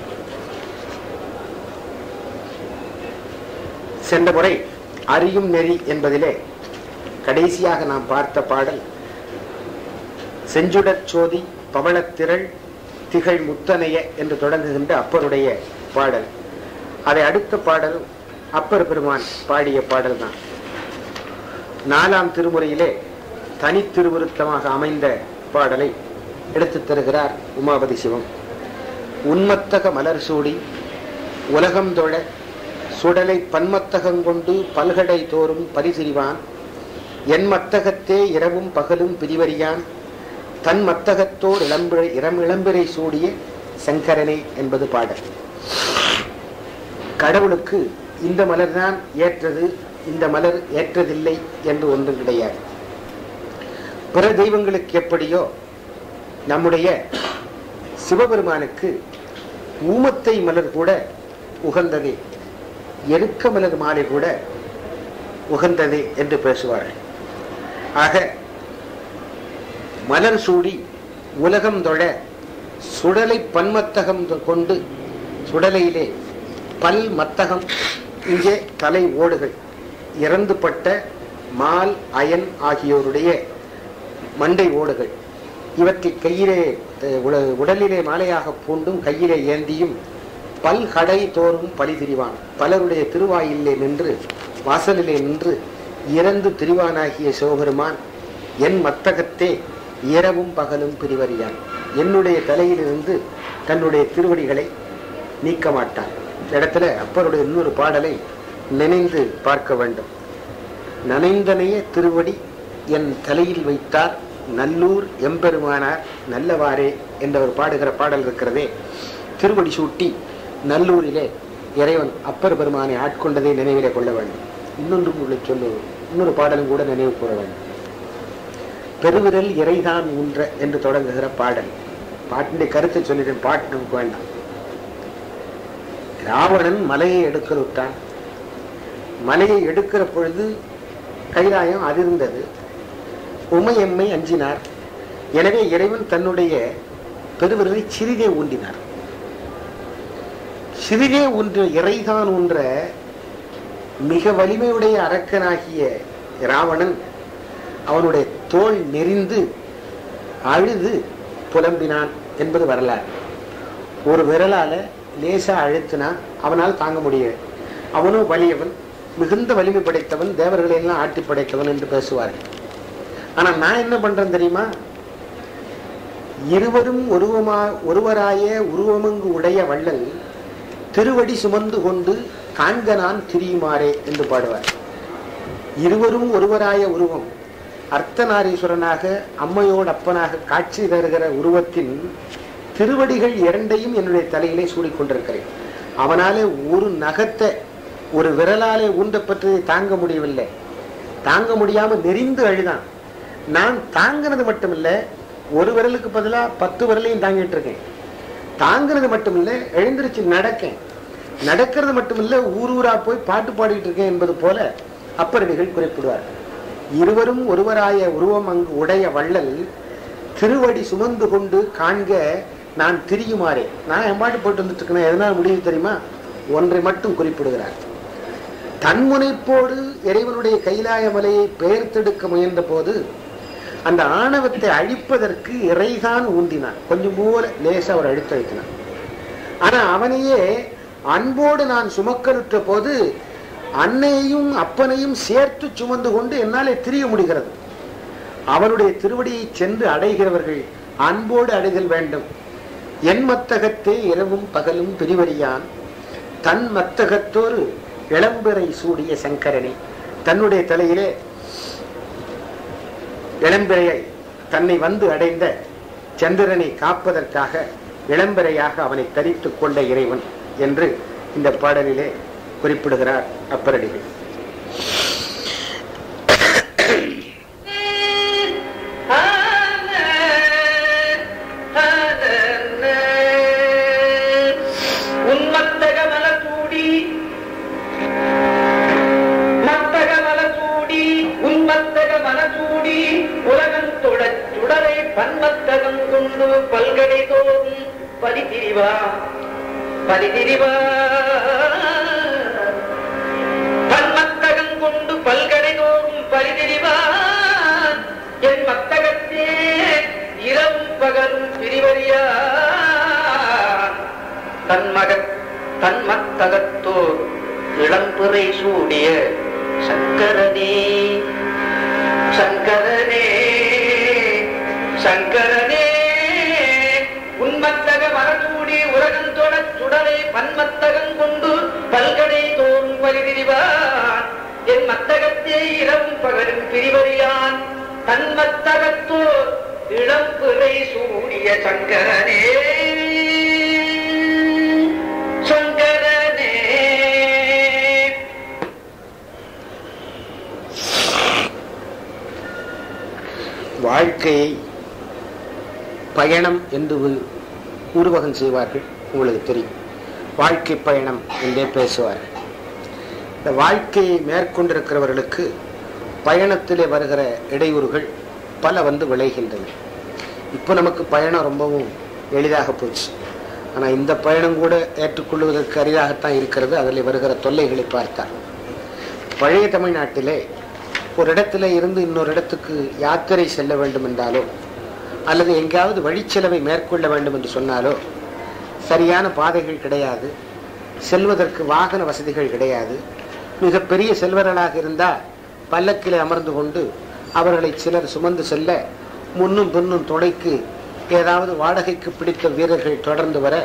சென்ற முறை அறியும் நெறி என்பதிலே கடைசியாக நாம் பார்த்த பாடல் செஞ்சுடற் சோதி பவளத்திரள் திகழ் முத்தனைய என்று தொடங்குகின்ற அப்பருடைய பாடல் அதை அடுத்த பாடல் அப்பர் பெருமான் பாடிய பாடல் தான் நாலாம் திருமுறையிலே தனித்திருவிருத்தமாக அமைந்த பாடலை எடுத்துத் தருகிறார் உமாபதி சிவம் உன்மத்தக மலர் சூடி உலகம் தொழ சுடலை பன்மத்தகங்கொண்டு பல்கடை தோறும் பரிசிரிவான் என் மத்தகத்தே இரவும் பகலும் பிரிவறியான் தன் மத்தகத்தோர் இளம்பிறை இளம் இளம்பிறை சூடிய சங்கரனே என்பது பாடல் கடவுளுக்கு இந்த மலர்தான் ஏற்றது இந்த மலர் ஏற்றதில்லை என்று ஒன்றும் கிடையாது பிற தெய்வங்களுக்கு எப்படியோ நம்முடைய சிவபெருமானுக்கு ஊமத்தை மலர் கூட உகந்ததே எருக்க மலர் மாலை கூட உகந்ததே என்று பேசுவார்கள் ஆக மலர் சூடி உலகம் தொழ சுடலை பன்மத்தகம் கொண்டு சுடலையிலே பல் மத்தகம் இங்கே தலை ஓடுகள் இறந்துபட்ட மால் அயன் ஆகியோருடைய மண்டை ஓடுகள் இவற்றை கையிலே அஹ், உட- உடலிலே மாலையாக பூண்டும் கையிலே ஏந்தியும் பல் கடை தோறும் பழி திரிவான் பலருடைய திருவாயிலே நின்று வாசலிலே நின்று இறந்து திரிவானாகிய சிவபெருமான் என் மத்தகத்தே இரவும் பகலும் பிரிவறியான் என்னுடைய தலையிலிருந்து தன்னுடைய திருவடிகளை நீக்க மாட்டான் இந்த இடத்துல அப்பருடைய இன்னொரு பாடலை நினைந்து பார்க்க வேண்டும் நனைந்தனைய திருவடி என் தலையில் வைத்தார் நல்லூர் எம்பெருமானார் நல்லவாறே என்றவர் பாடுகிற பாடல் இருக்கிறதே திருவடி சூட்டி நல்லூரிலே இறைவன் அப்பர் பெருமானை ஆட்கொண்டதை நினைவிலே கொள்ள வேண்டும் இன்னொன்று உங்களுக்கு சொல்லு இன்னொரு பாடலும் கூட நினைவு கூற வேண்டும் பெருவிரல் இறைதான் ஊன்ற என்று தொடங்குகிற பாடல் பாட்டினுடைய கருத்தை சொல்லிட்டேன் பாட்டு நமக்கு வேண்டாம் ராவணன் மலையை எடுக்கலுட்டான் மலையை எடுக்கிற பொழுது கைலாயம் அதிர்ந்தது உமையம்மை அஞ்சினார் எனவே இறைவன் தன்னுடைய பெருவிரலை சிறிதே ஊன்றினார் சிறிதே ஊன்ற இறைதான் ஊன்ற மிக வலிமையுடைய அரக்கனாகிய ராவணன் அவனுடைய தோல் நெறிந்து அழுது புலம்பினான் என்பது வரலாறு ஒரு விரலால லேசா அழுத்தினா அவனால் தாங்க முடியல அவனும் வலியவன் மிகுந்த வலிமை படைத்தவன் தேவர்களை எல்லாம் ஆட்டி படைத்தவன் என்று பேசுவார்கள் ஆனா நான் என்ன பண்றேன் தெரியுமா இருவரும் ஒருவமா ஒருவராய உருவமங்கு உடைய வள்ளல் திருவடி சுமந்து கொண்டு காண்க நான் திரியுமாறே என்று பாடுவார் இருவரும் ஒருவராய உருவம் அர்த்தநாரீஸ்வரனாக அம்மையோடு அப்பனாக காட்சி தருகிற உருவத்தின் திருவடிகள் இரண்டையும் என்னுடைய தலையிலே சூடிக்கொண்டிருக்கிறேன் அவனாலே ஒரு நகத்தை ஒரு விரலாலே ஊன்றப்பட்டதை தாங்க முடியவில்லை தாங்க முடியாம நெறிந்து அழுதான் நான் தாங்கினது மட்டுமில்ல ஒரு விரலுக்கு பதிலா பத்து விரலையும் தாங்கிட்டு இருக்கேன் தாங்கினது மட்டுமில்ல எழுந்திருச்சு நடக்கேன் நடக்கிறது மட்டுமில்ல ஊர் ஊரா போய் பாட்டு பாடிட்டு இருக்கேன் என்பது போல அப்பரடிகள் குறிப்பிடுவார் இருவரும் ஒருவராய உருவம் அங்கு உடைய வள்ளல் திருவடி சுமந்து கொண்டு காண்க நான் திரியுமாறே நான் என் பாட்டு போட்டு வந்துட்டு இருக்கேன் எதனால் முடிவு தெரியுமா ஒன்றை மட்டும் குறிப்பிடுகிறார் தன்முனைப்போடு இறைவனுடைய கைலாய மலையை பெயர்த்தெடுக்க முயன்ற போது அந்த ஆணவத்தை அழிப்பதற்கு இறைதான் ஊன்றினான் கொஞ்சம் போல லேசா அவர் அழுத்தழுத்தினான் ஆனா அவனையே அன்போடு நான் சுமக்கலுற்ற போது அன்னையையும் அப்பனையும் சேர்த்து சுமந்து கொண்டு என்னாலே திரிய முடிகிறது அவனுடைய திருவடியை சென்று அடைகிறவர்கள் அன்போடு அடைதல் வேண்டும் என் மத்தகத்தே இரவும் பகலும் பிரிவறியான் தன் மத்தகத்தோரு இளம்பிறை சூடிய சங்கரனே தன்னுடைய தலையிலே இளம்பிறையை தன்னை வந்து அடைந்த சந்திரனை காப்பதற்காக இளம்பிறையாக அவனை தரித்துக் கொண்ட இறைவன் என்று இந்த பாடலிலே குறிப்பிடுகிறார் அப்பரடிகள் உன்மத்தக மலசூடி மத்தக மலசூடி உன்மத்தக மலசூடி உலகம் தொடச் சுடரை பன்மத்தகம் கொண்டு பல்கடை தோறும் பரிதிரிவா பரிதிரிவா பன்மத்தகம் கொண்டு பல்கடை தோறும் பரிதிரிவான் என் மத்தகத்தே இரவும் பகலும் பிரிவறியா தன்மக தன்மத்தகத்தோர் இளம்புரை சூடிய சங்கரனே சங்கரனே சங்கரனே உன்மத்தக மரசூடி உலகம் தொடச் சுடலை பன்மத்தகம் கொண்டு பல்கடை தோறும் பரிதிரிவான் என் மத்தகத்தே இரவும் பகலும் பிரிவறியான் தன்மத்தகத்தோர் இளம்பிறை சூடிய சங்கரனே சங்கரனே வாழ்க்கையை பயணம் என்று உ- உருவகம் செய்வார்கள் உங்களுக்கு தெரியும் வாழ்க்கை பயணம் என்றே பேசுவார்கள் இந்த வாழ்க்கையை மேற்கொண்டிருக்கிறவர்களுக்கு பயணத்திலே வருகிற இடையூறுகள் பல வந்து விளைகின்றன இப்போ நமக்கு பயணம் ரொம்பவும் எளிதாக போச்சு ஆனால் இந்த பயணம் கூட ஏற்றுக்கொள்வதற்கு அரிதாகத்தான் இருக்கிறது அதில் வருகிற தொல்லைகளை பார்த்தார் பழைய தமிழ்நாட்டிலே ஒரு இடத்துல இருந்து இன்னொரு இடத்துக்கு யாத்திரை செல்ல வேண்டும் என்றாலோ அல்லது எங்கேயாவது வழிச்செலவை மேற்கொள்ள வேண்டும் என்று சொன்னாலோ சரியான பாதைகள் கிடையாது செல்வதற்கு வாகன வசதிகள் கிடையாது மிகப்பெரிய செல்வர்களாக இருந்தால் பல்லக்கிலே அமர்ந்து கொண்டு அவர்களை சிலர் சுமந்து செல்ல முன்னும் பின்னும் துணைக்கு ஏதாவது வாடகைக்கு பிடித்த வீரர்கள் தொடர்ந்து வர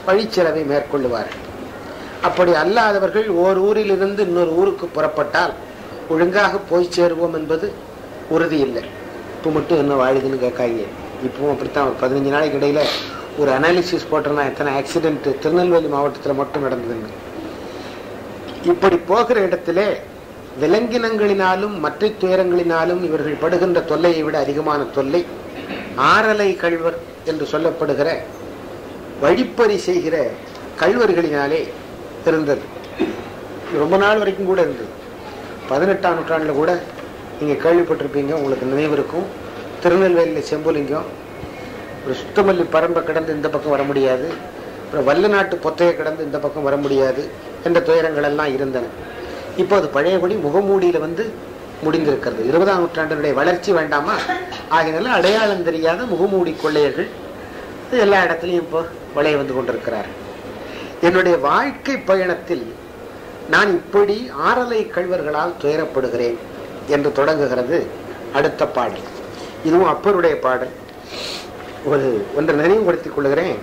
வழிச்செலவை மேற்கொள்ளுவார்கள் அப்படி அல்லாதவர்கள் ஓர் ஊரிலிருந்து இன்னொரு ஊருக்கு புறப்பட்டால் ஒழுங்காக போய் சேருவோம் என்பது உறுதி இல்லை இப்போ மட்டும் என்ன வாழுதுன்னு கேட்காங்க இப்பவும் அப்படித்தான் ஒரு பதினஞ்சு நாளைக்கு இடையில ஒரு அனாலிசிஸ் போட்டோம்னா எத்தனை ஆக்சிடென்ட் திருநெல்வேலி மாவட்டத்தில் மட்டும் நடந்ததுங்க இப்படி போகிற இடத்திலே விலங்கினங்களினாலும் மற்ற துயரங்களினாலும் இவர்கள் படுகின்ற தொல்லையை விட அதிகமான தொல்லை ஆரலை கழ்வர் என்று சொல்லப்படுகிற வழிப்பறி செய்கிற கழ்வர்களினாலே இருந்தது ரொம்ப நாள் வரைக்கும் கூட இருந்தது பதினெட்டாம் நூற்றாண்டில் கூட நீங்கள் கேள்விப்பட்டிருப்பீங்க உங்களுக்கு நினைவு இருக்கும் திருநெல்வேலியில் செம்புலிங்கம் ஒரு சுத்தமல்லி பரம்பை கடந்து இந்த பக்கம் வர முடியாது அப்புறம் வல்ல நாட்டு பொத்தையை கடந்து இந்த பக்கம் வர முடியாது என்ற துயரங்கள் எல்லாம் இருந்தன இப்போ அது பழையபடி முகமூடியில் வந்து முடிந்திருக்கிறது இருபதாம் நூற்றாண்டினுடைய வளர்ச்சி வேண்டாமா ஆகினால அடையாளம் தெரியாத முகமூடி கொள்ளையர்கள் எல்லா இடத்துலையும் இப்போ வளைய வந்து கொண்டிருக்கிறார்கள் என்னுடைய வாழ்க்கை பயணத்தில் நான் இப்படி ஆறலை கழ்வர்களால் துயரப்படுகிறேன் என்று தொடங்குகிறது அடுத்த பாடல் இதுவும் அப்பருடைய பாடல் ஒரு ஒன்றை நினைவுபடுத்திக் கொள்கிறேன்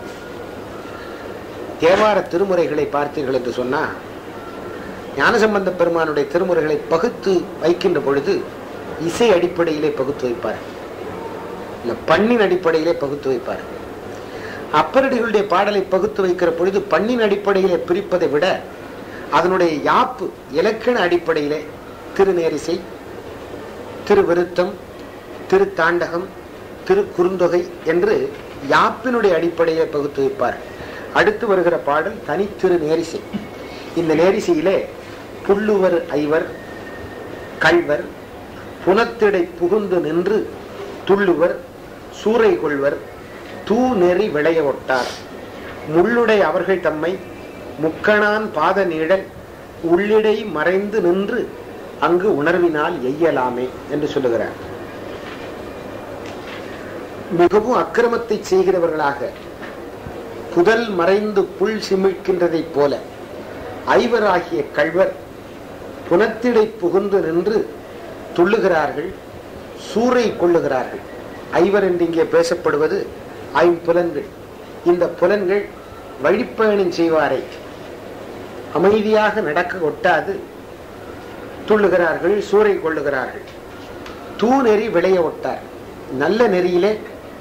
தேவார திருமுறைகளை பார்த்தீர்கள் என்று சொன்னா ஞானசம்பந்த பெருமானுடைய திருமுறைகளை பகுத்து வைக்கின்ற பொழுது இசை அடிப்படையிலே பகுத்து வைப்பார் இல்ல பண்ணின் அடிப்படையிலே பகுத்து வைப்பார் அப்பரடிகளுடைய பாடலை பகுத்து வைக்கிற பொழுது பண்ணின் அடிப்படையிலே பிரிப்பதை விட அதனுடைய யாப்பு இலக்கண அடிப்படையிலே திருநேரிசை திருவிருத்தம் திருத்தாண்டகம் திருக்குறுந்தொகை என்று யாப்பினுடைய அடிப்படையிலே பகுத்து வைப்பார் அடுத்து வருகிற பாடல் தனி திரு நேரிசை இந்த நேரிசையிலே புல்லுவர் ஐவர் கள்வர் புனத்திடை புகுந்து நின்று துள்ளுவர் சூறை கொள்வர் தூ நெறி விளைய ஒட்டார் முள்ளுடை அவர்கள் தம்மை முக்கணான் பாத நீழல் உள்ளிடை மறைந்து நின்று அங்கு உணர்வினால் எய்யலாமே என்று சொல்லுகிறார் மிகவும் அக்கிரமத்தை செய்கிறவர்களாக புதல் மறைந்து புல் சிமிழ்கின்றதைப் போல ஐவராகிய கள்வர் புனத்திடை புகுந்து நின்று துள்ளுகிறார்கள் சூறை கொள்ளுகிறார்கள் ஐவர் என்று இங்கே பேசப்படுவது ஐம்புலன்கள் இந்த புலன்கள் வழிப்பயணம் செய்வாரை அமைதியாக நடக்க ஒட்டாது துள்ளுகிறார்கள் சூறை கொள்ளுகிறார்கள் தூ நெறி விளைய ஒட்டார் நல்ல நெறியிலே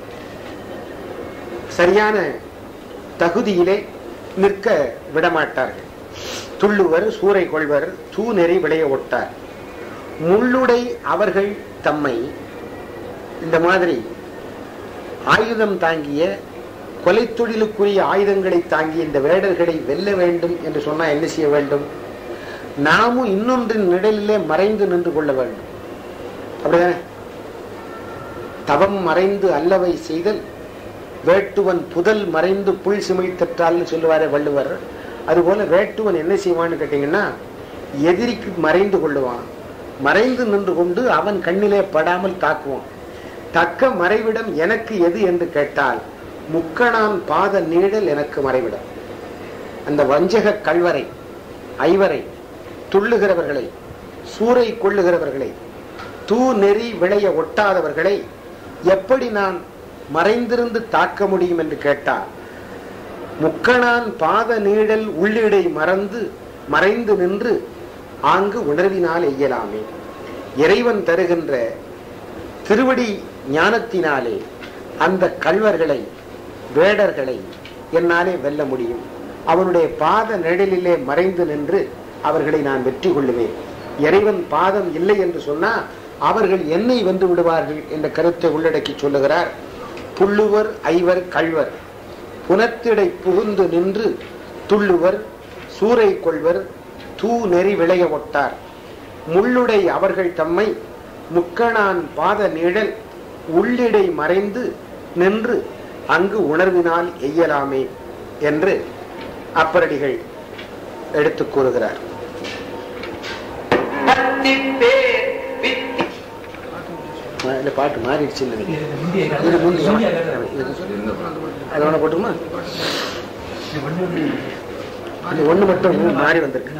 சரியான தகுதியிலே நிற்க விடமாட்டார்கள் துள்ளுவர் சூறை கொள்வர் தூ நெறி விளைய ஒட்டார் முள்ளுடை அவர்கள் தம்மை இந்த மாதிரி ஆயுதம் தாங்கிய கொலை தொழிலுக்குரிய ஆயுதங்களை தாங்கிய இந்த வேடர்களை வெல்ல வேண்டும் என்று சொன்னா என்ன செய்ய வேண்டும் நாமும் இன்னொன்றின் நிழலிலே மறைந்து நின்று கொள்ள வேண்டும் அப்படிதானே தவம் மறைந்து அல்லவை செய்தல் வேட்டுவன் புதல் மறைந்து புல் சிமிழ்த்தற்றால்னு சொல்லுவாரே வள்ளுவர் அதுபோல வேட்டுவன் என்ன செய்வான்னு கேட்டீங்கன்னா எதிரிக்கு மறைந்து கொள்ளுவான் மறைந்து நின்று கொண்டு அவன் கண்ணிலே படாமல் தாக்குவான் தக்க மறைவிடம் எனக்கு எது என்று கேட்டால் முக்கணான் பாத நீழல் எனக்கு மறைவிடம் அந்த வஞ்சக கல்வரை ஐவரை துள்ளுகிறவர்களை சூறை கொள்ளுகிறவர்களை தூ நெறி விளைய ஒட்டாதவர்களை எப்படி நான் மறைந்திருந்து தாக்க முடியும் என்று கேட்டால் முக்கணான் பாத நீழல் உள்ளிடை மறந்து மறைந்து நின்று ஆங்கு உணர்வினால் எய்யலாமே இறைவன் தருகின்ற திருவடி ஞானத்தினாலே அந்த கல்வர்களை வேடர்களை என்னாலே வெல்ல முடியும் அவனுடைய பாத நிழலிலே மறைந்து நின்று அவர்களை நான் வெற்றி கொள்ளுவேன் இறைவன் பாதம் இல்லை என்று சொன்னா அவர்கள் என்னை வென்று விடுவார்கள் என்ற கருத்தை உள்ளடக்கி சொல்லுகிறார் புல்லுவர் ஐவர் கள்வர் புனத்திடை புகுந்து நின்று துள்ளுவர் சூறை கொள்வர் தூ நெறி விளைய ஒட்டார் முள்ளுடை அவர்கள் தம்மை முக்கணான் பாத நிழல் உள்ளிடை மறைந்து நின்று அங்கு உணர்வினால் எய்யலாமே என்று அப்பரடிகள் எடுத்துக் கூறுகிறார் பத்திப்பேர் வித்தி மா- இந்த பாட்டு மாறிடுச்சு இல்லை இது முந்தி இது சொல்லு. அது ஒண்ணு போட்டுமா இது ஒண்ணு மட்டும் மாறி வந்திருக்கு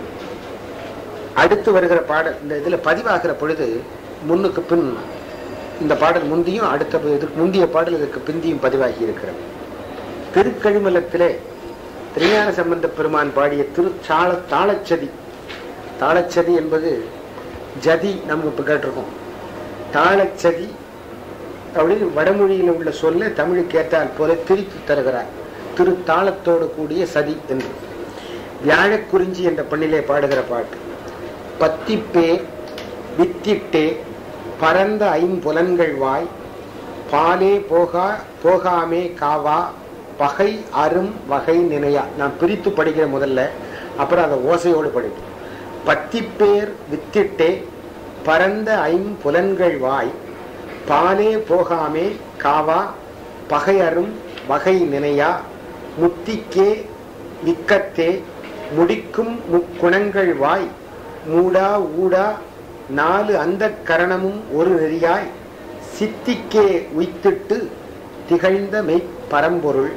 அடுத்து வருகிற பாடல் இந்த இதுல பதிவாகிற பொழுது முன்னுக்கு பின் இந்த பாடல் முந்தியும் அடுத்த இதுக்கு முந்திய பாடல் இதற்கு பிந்தியும் பதிவாகி இருக்கிறது திருக்கழிமலத்திலே திருஞான சம்பந்த பெருமான் பாடிய திரு சால தாளச்சதி தாளச்சதி என்பது ஜதி நம்ம இப்ப கேட்டிருக்கோம் தாளச்சதி அப்படின்னு வடமொழியில் உள்ள சொல்ல தமிழுக்கு ஏற்றால் போல திரித்து தருகிறார் திரு தாளத்தோடு கூடிய சதி என்று வியாழக்குறிஞ்சி என்ற பண்ணிலே பாடுகிற பாட்டு பத்திப்பே வித்திட்டே பரந்த ஐம்புலன்கள் வாய் பாலே போகா போகாமே காவா பகை அரும் வகை நினையா நான் பிரித்து படிக்கிற முதல்ல அப்புறம் அதை ஓசையோடு படிப்போம் பத்திப்பேர் வித்திட்டே பரந்த ஐம்புலன்கள் வாய் பாலே போகாமே காவா பகையரும் வகை நினையா முத்திக்கே விக்கத்தே முடிக்கும் முக்குணங்கள் வாய் மூடா ஊடா நாலு அந்த கரணமும் ஒரு நெறியாய் சித்திக்கே உய்த்திட்டு திகழ்ந்த மெய் பரம்பொருள்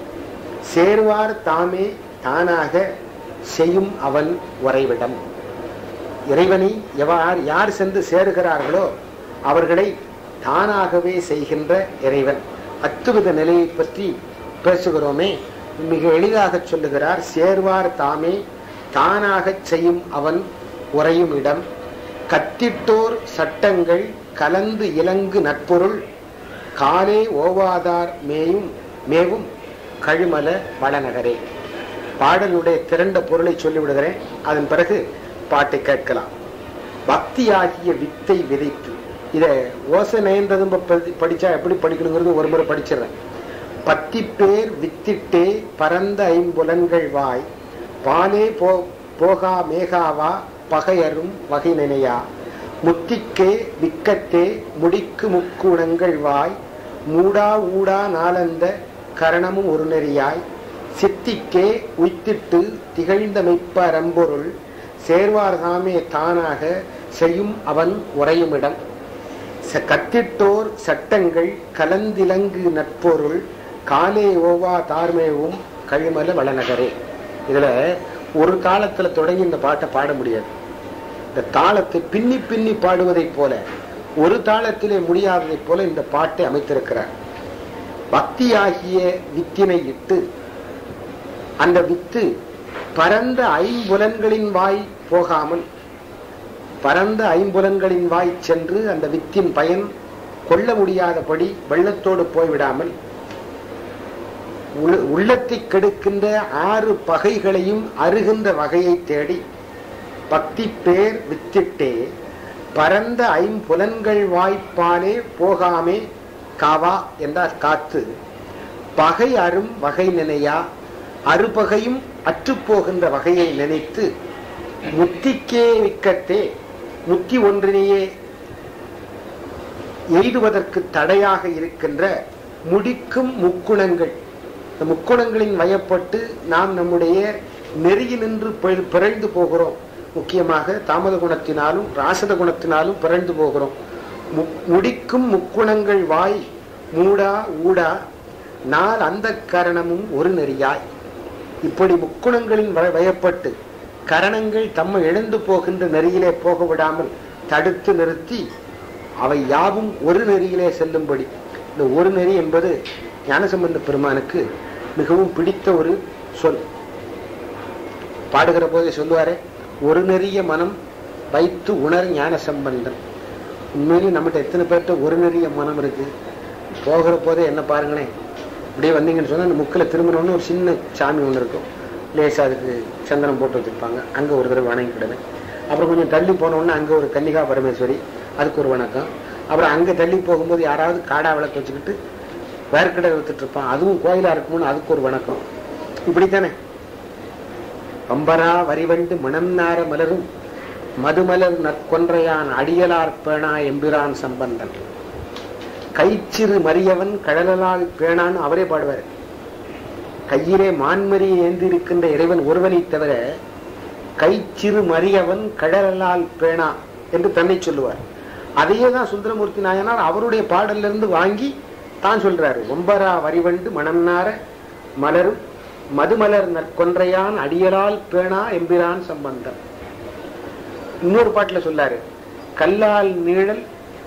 சேர்வார் தாமே தானாக செய்யும் அவன் உறைவிடம் இறைவனை எவ்வாறு யார் சென்று சேருகிறார்களோ அவர்களை தானாகவே செய்கின்ற இறைவன் அத்துவித நிலையை பற்றி பேசுகிறோமே மிக எளிதாக சொல்லுகிறார் சேர்வார் தாமே தானாக செய்யும் அவன் உறையும் இடம் கத்திட்டோர் சட்டங்கள் கலந்து இலங்கு நட்பொருள் காலே ஓவாதார் மேயும் மேவும் கழுமல வளநகரே பாடலுடைய திரண்ட பொருளை சொல்லிவிடுகிறேன் அதன் பிறகு பாட்டை கேட்கலாம் பக்தியாகிய வித்தை விதைத்து இத ஓசை நயன்றதும் படிச்சா எப்படி படிக்கணுங்கிறது ஒரு முறை படிச்சிடுறேன் பத்தி பேர் வித்திட்டே பரந்த ஐம்புலன்கள் வாய் பாலே போ போகா மேகாவா பகையரும் வகை நினையா முத்திக்கே விக்கத்தே முடிக்கு முக்குணங்கள் வாய் மூடா ஊடா நாளந்த கரணமும் ஒரு நெறியாய் சித்திக்கே உய்த்திட்டு திகழ்ந்த மெய்ப்ப ரம்பொருள் சேர்வார் தாமே தானாக செய்யும் அவன் உறையுமிடம் கத்திட்டோர் சட்டங்கள் கலந்திலங்கு நட்பொருள் காலே ஓவா தார்மேவும் கழிமல வளநகரே இதுல ஒரு காலத்துல தொடங்கி இந்த பாட்டை பாட முடியாது இந்த தாளத்தை பின்னி பின்னி பாடுவதைப் போல ஒரு தாளத்திலே முடியாததைப் போல இந்த பாட்டை அமைத்திருக்கிறார் பக்தியாகிய வித்தினை இட்டு அந்த வித்து பரந்த ஐம்புலன்களின் வாய் போகாமல் பரந்த ஐம்புலன்களின் வாய் சென்று அந்த வித்தின் பயன் கொள்ள முடியாதபடி வெள்ளத்தோடு போய்விடாமல் உள்ளத்தை கெடுக்கின்ற ஆறு பகைகளையும் அருகின்ற வகையை தேடி பக்தி பேர் வித்திட்டே பரந்த ஐம்புலன்கள் வாய்ப்பாலே போகாமே காவா என்றார் காத்து பகை அரும் வகை நினையா அறுபகையும் அற்றுப்போகின்ற வகையை நினைத்து முத்திக்கே விக்கத்தே முத்தி ஒன்றினையே எய்துவதற்கு தடையாக இருக்கின்ற முடிக்கும் முக்குணங்கள் இந்த முக்குணங்களின் வயப்பட்டு நாம் நம்முடைய நெறியினின்று பிறழ்ந்து போகிறோம் முக்கியமாக தாமத குணத்தினாலும் ராசத குணத்தினாலும் பிறழ்ந்து போகிறோம் முடிக்கும் முக்குணங்கள் வாய் மூடா ஊடா நாள் அந்த கரணமும் ஒரு நெறியாய் இப்படி முக்குணங்களின் வயப்பட்டு கரணங்கள் தம்மை எழுந்து போகின்ற நெறியிலே போக விடாமல் தடுத்து நிறுத்தி அவை யாவும் ஒரு நெறியிலே செல்லும்படி இந்த ஒரு நெறி என்பது ஞானசம்பந்த பெருமானுக்கு மிகவும் பிடித்த ஒரு சொல் பாடுகிற போதே சொல்லுவாரே ஒரு நெறிய மனம் வைத்து உணர் ஞான சம்பந்தம் உண்மையிலேயும் நம்மகிட்ட எத்தனை பேர்கிட்ட ஒரு நெறிய மனம் இருக்கு போகிற போதே என்ன பாருங்களேன் இப்படியே வந்தீங்கன்னு சொன்னா அந்த முக்கில் திரும்பினோன்னு ஒரு சின்ன சாமி ஒன்று இருக்கும் லேசா அதுக்கு சந்தனம் போட்டு வச்சிருப்பாங்க அங்க ஒரு தடவை வணங்கிக்கிடுவேன் அப்புறம் கொஞ்சம் தள்ளி போனோடனே அங்க ஒரு கன்னிகா பரமேஸ்வரி அதுக்கு ஒரு வணக்கம் அப்புறம் அங்க தள்ளி போகும்போது யாராவது காடா விளக்கு வச்சுக்கிட்டு வேர்க்கடை வித்துட்டு இருப்பான் அதுவும் கோயிலா இருக்கும்னு அதுக்கு ஒரு வணக்கம் இப்படித்தானே பம்பரா வரிவண்டு மணம்நார மலரும் மதுமலர் நற்கொன்றையான் அடியலார் பேணா எம்பிரான் சம்பந்தன் கைச்சிறு மரியவன் கடலால் பேணான்னு அவரே பாடுவார் கையிலே மான்மரி ஏந்திருக்கின்ற இறைவன் ஒருவனை தவிர கைச்சிறு மரியவன் கடலால் பேணா என்று தன்னை சொல்லுவார் அதையே தான் சுந்தரமூர்த்தி நாயனார் அவருடைய பாடல்ல இருந்து வாங்கி தான் சொல்றாரு ஒம்பரா வரிவண்டு மணம்நார மலரும் மதுமலர் நற்கொன்றையான் அடியலால் பேணா எம்பிரான் சம்பந்தம் இன்னொரு பாட்டுல சொல்லாரு கல்லால் நீழல்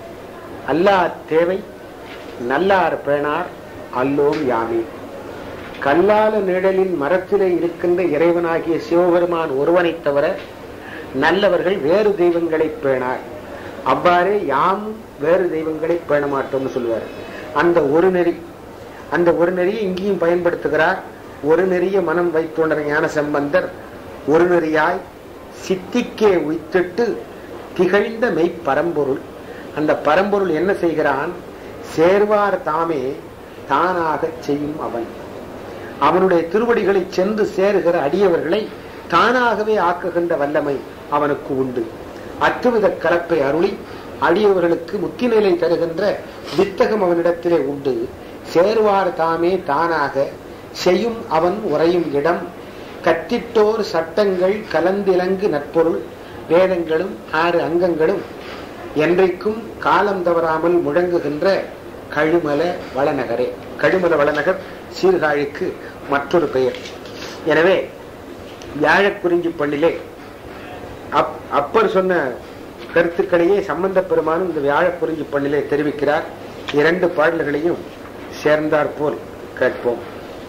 அல்லார் தேவை நல்லார் பேணார் அல்லோம் யாமே கல்லால நிழலின் மரத்திலே இருக்கின்ற இறைவனாகிய சிவபெருமான் ஒருவனைத் தவிர நல்லவர்கள் வேறு தெய்வங்களை பேணார் அவ்வாறே யாம் வேறு தெய்வங்களை பேண மாட்டோம்னு சொல்லுவார் அந்த ஒரு நெறி அந்த ஒரு நெறியை இங்கேயும் பயன்படுத்துகிறார் ஒரு நெறிய மனம் வைத்துணர் ஞான சம்பந்தர் ஒரு நெறியாய் சித்திக்கே உய்த்திட்டு திகழ்ந்த மெய் பரம்பொருள் அந்த பரம்பொருள் என்ன செய்கிறான் சேர்வார் தாமே தானாக செய்யும் அவன் அவனுடைய திருவடிகளை சென்று சேருகிற அடியவர்களை தானாகவே ஆக்குகின்ற வல்லமை அவனுக்கு உண்டு அற்றுவித கலப்பை அருளி அடியவர்களுக்கு முத்தி நிலை தருகின்ற வித்தகம் அவனிடத்திலே உண்டு சேர்வார் தாமே தானாக செய்யும் அவன் உறையும் இடம் கத்திட்டோர் சட்டங்கள் கலந்திலங்கு நட்பொருள் வேதங்களும் ஆறு அங்கங்களும் என்றைக்கும் காலம் தவறாமல் முழங்குகின்ற கழுமல வளநகரே கழுமல வளநகர் சீர்காழிக்கு மற்றொரு பெயர் எனவே வியாழக்குறிஞ்சி பள்ளிலே அப் அப்பர் சொன்ன கருத்துக்களையே சம்பந்த பெருமானும் இந்த வியாழக்குறிஞ்சி பள்ளிலே தெரிவிக்கிறார் இரண்டு பாடல்களையும் சேர்ந்தாற் போல் கேட்போம்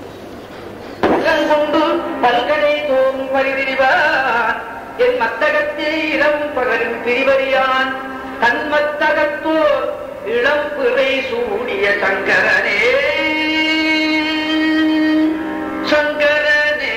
கொண்டு பல்கடை தோம் வரிதிரிவான் என் மத்தகத்தே இளம் பகரும் பிரிவறியான் தன் மத்தகத்தோர் இளம் பிறை சூடிய சங்கரனே சங்கரனே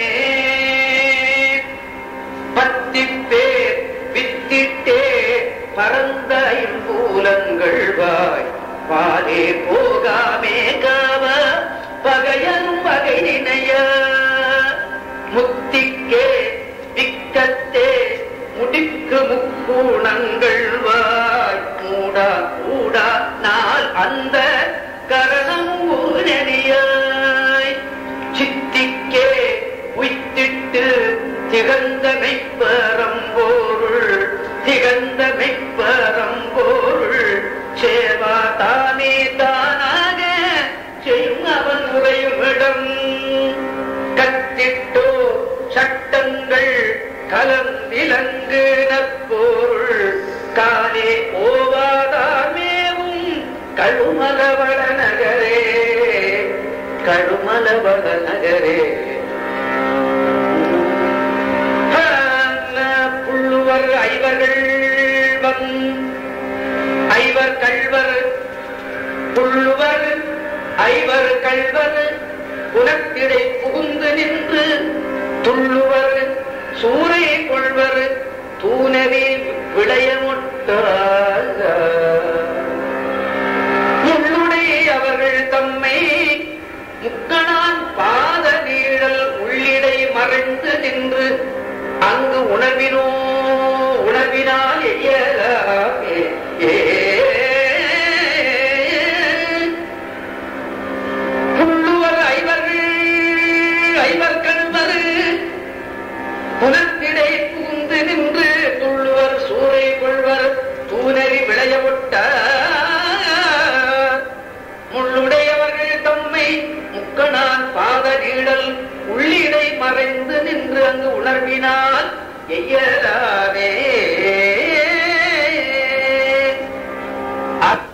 பத்தி பேர் வித்திட்டே பரந்த ஐம்பூலங்கள் வாய் பாலே போகாமே காவ பகையனும் வகை நினைய முத்திக்கே விக்கத்தே முடிக்கு முக்கூணங்கள் வாய் மூடா கூடா நாள் அந்த கரணம் ஒரு நெறியாய் சித்திக்கே உய்த்திட்டு திகழ்ந்த மெய்ப்பரம்போருள் திகழ்ந்த மெய்ப்பரம்போருள் சேவா தானே தானாக செய்யும் அவன் உரையும் இடம் கத்திட்டோ சட்டங்கள் கலந்திலங்கு நற்பொருள் காலே ஓவாதாமேவும் கழுமலவள நகரே கழுமலவள நகரே புள்ளுவர் ஐவர்கள் வந் ஐவர் கள்வர் புள்ளுவர் ஐவர் கள்வர் புலத்திடை புகுந்து நின்று துள்ளுவர் சூறை கொள்வர் தூணவி விடயமுட்டாக முள்ளுடை அவர்கள் தம்மை முக்கணான் பாத நீழல் உள்ளிடை மறைந்து நின்று அங்கு உணர்வினோ உணர்வினால் எய்யலாமே ஏ புள்ளுவர் ஐவர்கள் ஐவர் கண்பது புலத்திடை பூந்து நின்று துள்ளுவர் சூறை கொள்வர் தூணறி விளையவிட்ட முள்ளுடையவர்கள் தம்மை முக்கணான் பாத நீடல் உள்ளிடை மறைந்து நின்று அங்கு உணர்வினால் எய்யலாமே அ-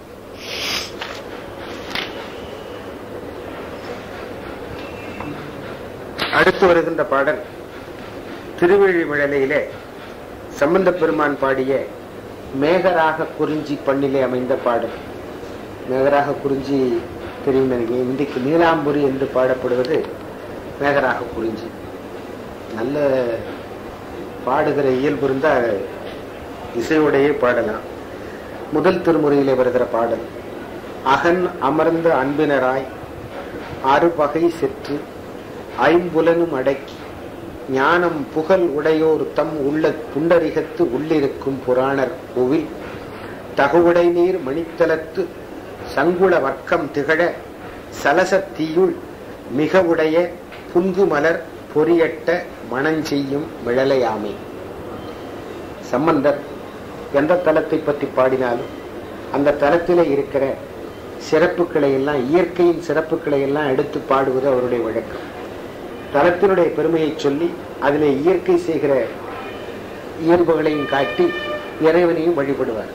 அடுத்து வருகின்ற பாடல் திருவிழிமிழலையிலே சம்பந்த பெருமான் பாடிய மேகராக குறிஞ்சி பண்ணிலே அமைந்த பாடல் மேகராக குறிஞ்சி தெரியும் நினைக்கிறேன் இன்றைக்கு நீலாம்புரி என்று பாடப்படுவது மேகராக குறிஞ்சி நல்ல பாடுகிற இயல்பு இருந்தால் இசையோடையே பாடலாம் முதல் திருமுறையிலே வருகிற பாடல் அகன் அமர்ந்த அன்பினராய் அறுபகை செற்று ஐம்புலனும் அடக்கி ஞானம் புகழ் உடையோர் தம் உள்ள புண்டரிகத்து உள்ளிருக்கும் புராணர் கோவில் தகுவுடை நீர் மணித்தலத்து சங்குள வர்க்கம் திகழ சலசத்தீயுள் மிக உடைய புன்கு மலர் பொரியட்ட மணஞ்செய்யும் விழலையாமே சம்பந்தர் எந்த தலத்தை பற்றி பாடினாலும் அந்த தலத்திலே இருக்கிற சிறப்புகளை எல்லாம் இயற்கையின் சிறப்புகளை எல்லாம் எடுத்து பாடுவது அவருடைய வழக்கம் தலத்தினுடைய பெருமையை சொல்லி அதிலே இயற்கை செய்கிற இயல்புகளையும் காட்டி இறைவனையும் வழிபடுவார்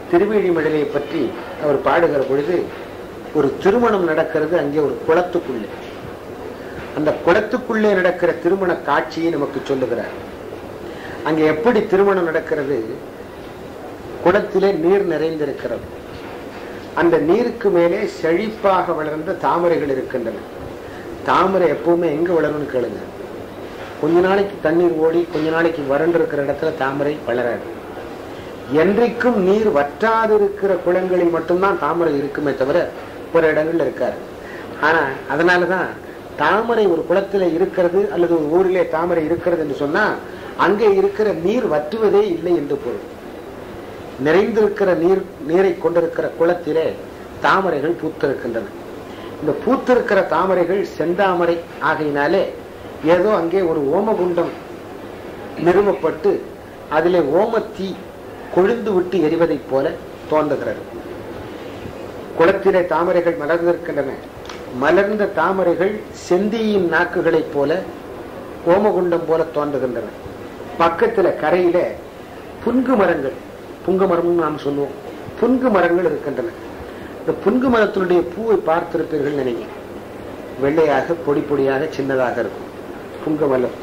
திருவேழிமடலையை பற்றி அவர் பாடுகிற பொழுது ஒரு திருமணம் நடக்கிறது அங்கே ஒரு குளத்துக்குள்ளே அந்த குளத்துக்குள்ளே நடக்கிற திருமண காட்சியை நமக்கு சொல்லுகிறார் அங்கே எப்படி திருமணம் நடக்கிறது குளத்திலே நீர் நிறைந்திருக்கிறது அந்த நீருக்கு மேலே செழிப்பாக வளர்ந்த தாமரைகள் இருக்கின்றன தாமரை எப்பவுமே எங்க வளரும்னு கேளுங்க கொஞ்ச நாளைக்கு தண்ணீர் ஓடி கொஞ்ச நாளைக்கு வறண்டு இருக்கிற இடத்துல தாமரை வளராது என்றைக்கும் நீர் வற்றாது இருக்கிற குளங்களில் மட்டும்தான் தாமரை இருக்குமே தவிர ஒரு இடங்கள்ல இருக்காது ஆனா அதனாலதான் தாமரை ஒரு குளத்துல இருக்கிறது அல்லது ஒரு ஊரிலே தாமரை இருக்கிறது என்று சொன்னா அங்கே இருக்கிற நீர் வற்றுவதே இல்லை என்று பொருள் நிறைந்திருக்கிற நீர் நீரை கொண்டிருக்கிற குளத்திலே தாமரைகள் பூத்திருக்கின்றன இந்த பூத்திருக்கிற தாமரைகள் செந்தாமரை ஆகையினாலே ஏதோ அங்கே ஒரு ஓமகுண்டம் நிறுவப்பட்டு அதிலே ஓமத்தீ கொழுந்து விட்டு எரிவதைப் போல தோன்றுகிறது குளத்திலே தாமரைகள் மலர்ந்திருக்கின்றன மலர்ந்த தாமரைகள் செந்தியின் நாக்குகளைப் போல ஓமகுண்டம் போல தோன்றுகின்றன பக்கத்துல கரையில புன்கு மரங்கள் புங்க மரம்னு நாம் சொல்லுவோம் புன்கு மரங்கள் இருக்கின்றன இந்த புன்கு மரத்தினுடைய பூவை பார்த்திருப்பீர்கள் நினைங்க வெள்ளையாக பொடி பொடியாக சின்னதாக இருக்கும் புங்க மலர்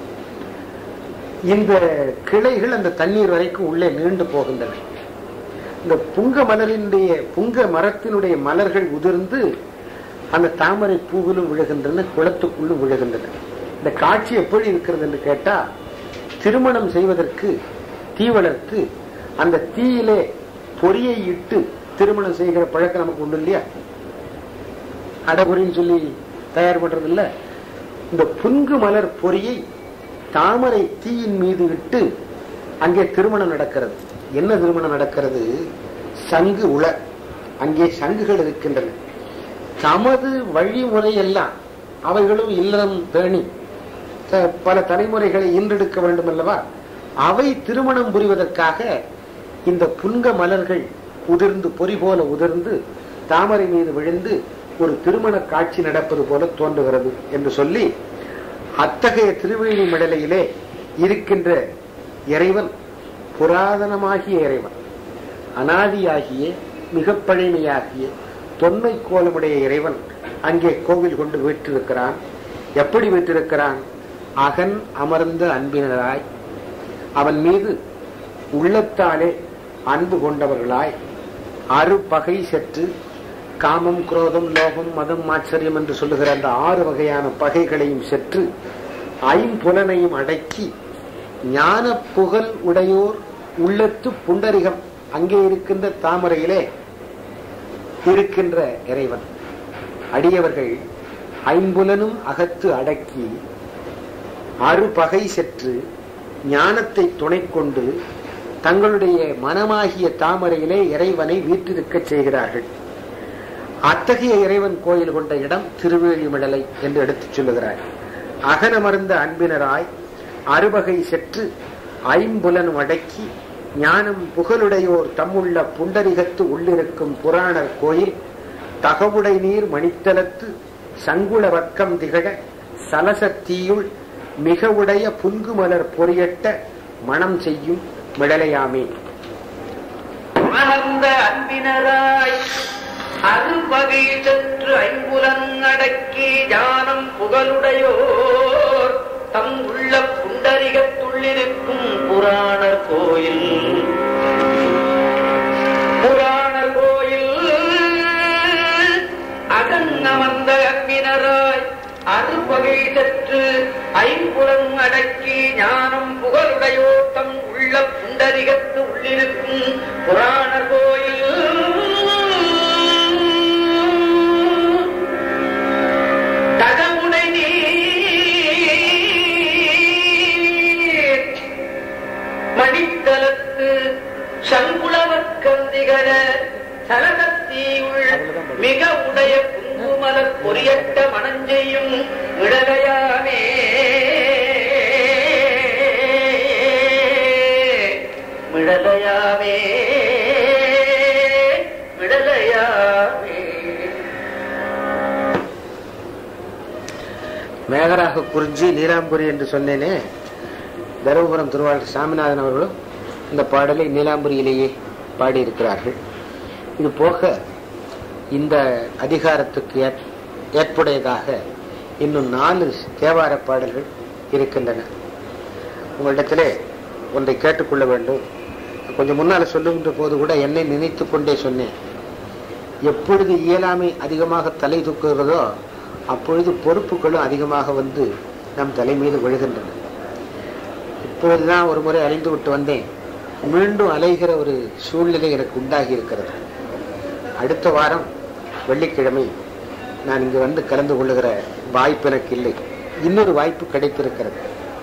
இந்த கிளைகள் அந்த தண்ணீர் வரைக்கும் உள்ளே நீண்டு போகின்றன இந்த புங்க மலரினுடைய புங்க மரத்தினுடைய மலர்கள் உதிர்ந்து அந்த தாமரை பூவிலும் விழுகின்றன குளத்துக்குள்ளும் விழுகின்றன இந்த காட்சி எப்படி இருக்கிறது என்று கேட்டா திருமணம் செய்வதற்கு தீ வளர்த்து அந்த தீயிலே பொறியை இட்டு திருமணம் செய்கிற பழக்கம் நமக்கு உண்டு இல்லையா அடபொறின்னு சொல்லி தயார் பண்றது இல்ல இந்த புன்கு மலர் பொறியை தாமரை தீயின் மீது இட்டு அங்கே திருமணம் நடக்கிறது என்ன திருமணம் நடக்கிறது சங்கு உள அங்கே சங்குகள் இருக்கின்றன தமது வழிமுறை எல்லாம் அவைகளும் இல்லறம் பேணி த- பல தலைமுறைகளை ஈன்றெடுக்க வேண்டும் அல்லவா அவை திருமணம் புரிவதற்காக இந்த புன்க மலர்கள் உதிர்ந்து பொறி போல உதிர்ந்து தாமரை மீது விழுந்து ஒரு திருமண காட்சி நடப்பது போல தோன்றுகிறது என்று சொல்லி அத்தகைய திருவேணி மடலையிலே இருக்கின்ற இறைவன் புராதனமாகிய இறைவன் அனாதியாகிய மிக பழமையாகிய தொன்மை கோலமுடைய இறைவன் அங்கே கோவில் கொண்டு வீற்றிருக்கிறான் எப்படி வீற்றிருக்கிறான் அகன் அமர்ந்த அன்பினராய் அவன் மீது உள்ளத்தாலே அன்பு கொண்டவர்களாய் அறுபகை செற்று காமம் குரோதம் லோகம் மதம் ஆச்சரியம் என்று சொல்லுகிற அந்த ஆறு வகையான பகைகளையும் செற்று ஐம்புலனையும் அடக்கி ஞான புகழ் உடையோர் உள்ளத்து புண்டரிகம் அங்கே இருக்கின்ற தாமரையிலே இருக்கின்ற இறைவன் அடியவர்கள் ஐம்புலனும் அகத்து அடக்கி அறுபகை செற்று ஞானத்தை துணை கொண்டு தங்களுடைய மனமாகிய தாமரையிலே இறைவனை வீற்றிருக்கச் செய்கிறார்கள் அத்தகைய இறைவன் கோயில் கொண்ட இடம் திருவேழிமடலை என்று எடுத்துச் சொல்லுகிறார் அகனமர்ந்த அன்பினராய் அறுவகை செற்று ஐம்புலனும் அடக்கி ஞானம் புகழுடையோர் தம்முள்ள புண்டரிகத்து உள்ளிருக்கும் புராணர் கோயில் தகவுடை நீர் மணித்தலத்து சங்குள வர்க்கம் திகழ சலசத்தீயுள் மிக உடைய புன்கு மலர் பொறியட்ட மனம் செய்யும் மிடலையாமே மணர்ந்த அன்பினராய் அறுபகை சென்று ஐம்புலன் அடக்கி ஞானம் புகழுடையோர் தம் உள்ள புண்டரிகத்துள்ளிருக்கும் புராணர் கோயில் புராணர் கோயில் அகன்னமர்ந்த அன்பினராய் அறுபகை சற்று ஐம்புலன் அடக்கி ஞானம் புகழுடையோர் தம் உள்ள புண்டரிகத்து உள்ளிருக்கும் புராணர் கோயில் தகமுனை நீர் மணித்தலத்து சங்குளவர்க்கந்திகர சலகத்தீயுள் மிக உடைய குங்குமலர் பொரியட்ட மணஞ்செய்யும் விடலையாமே விடலையாமே விடலையாமே மேகராக குறிஞ்சி நீலாம்புரி என்று சொன்னேனே தருமபுரம் திருவாளர் சாமிநாதன் அவர்களும் இந்த பாடலை நீலாம்புரியிலேயே பாடியிருக்கிறார்கள் இது போக இந்த அதிகாரத்துக்கு ஏற்- ஏற்புடையதாக இன்னும் நாலு தேவார பாடல்கள் இருக்கின்றன உங்களிடத்திலே ஒன்றை கேட்டுக்கொள்ள வேண்டும் கொஞ்சம் முன்னால சொல்லுகின்ற போது கூட என்னை நினைத்து கொண்டே சொன்னேன் எப்பொழுது இயலாமை அதிகமாக தலை தூக்குகிறதோ அப்பொழுது பொறுப்புகளும் அதிகமாக வந்து நம் தலை மீது விழுகின்றன இப்பொழுதுதான் ஒரு முறை அலைந்து விட்டு வந்தேன் மீண்டும் அலைகிற ஒரு சூழ்நிலை எனக்கு உண்டாகி இருக்கிறது அடுத்த வாரம் வெள்ளிக்கிழமை நான் இங்கு வந்து கலந்து கொள்ளுகிற வாய்ப்பு எனக்கு இல்லை இன்னொரு வாய்ப்பு கிடைத்திருக்கிறது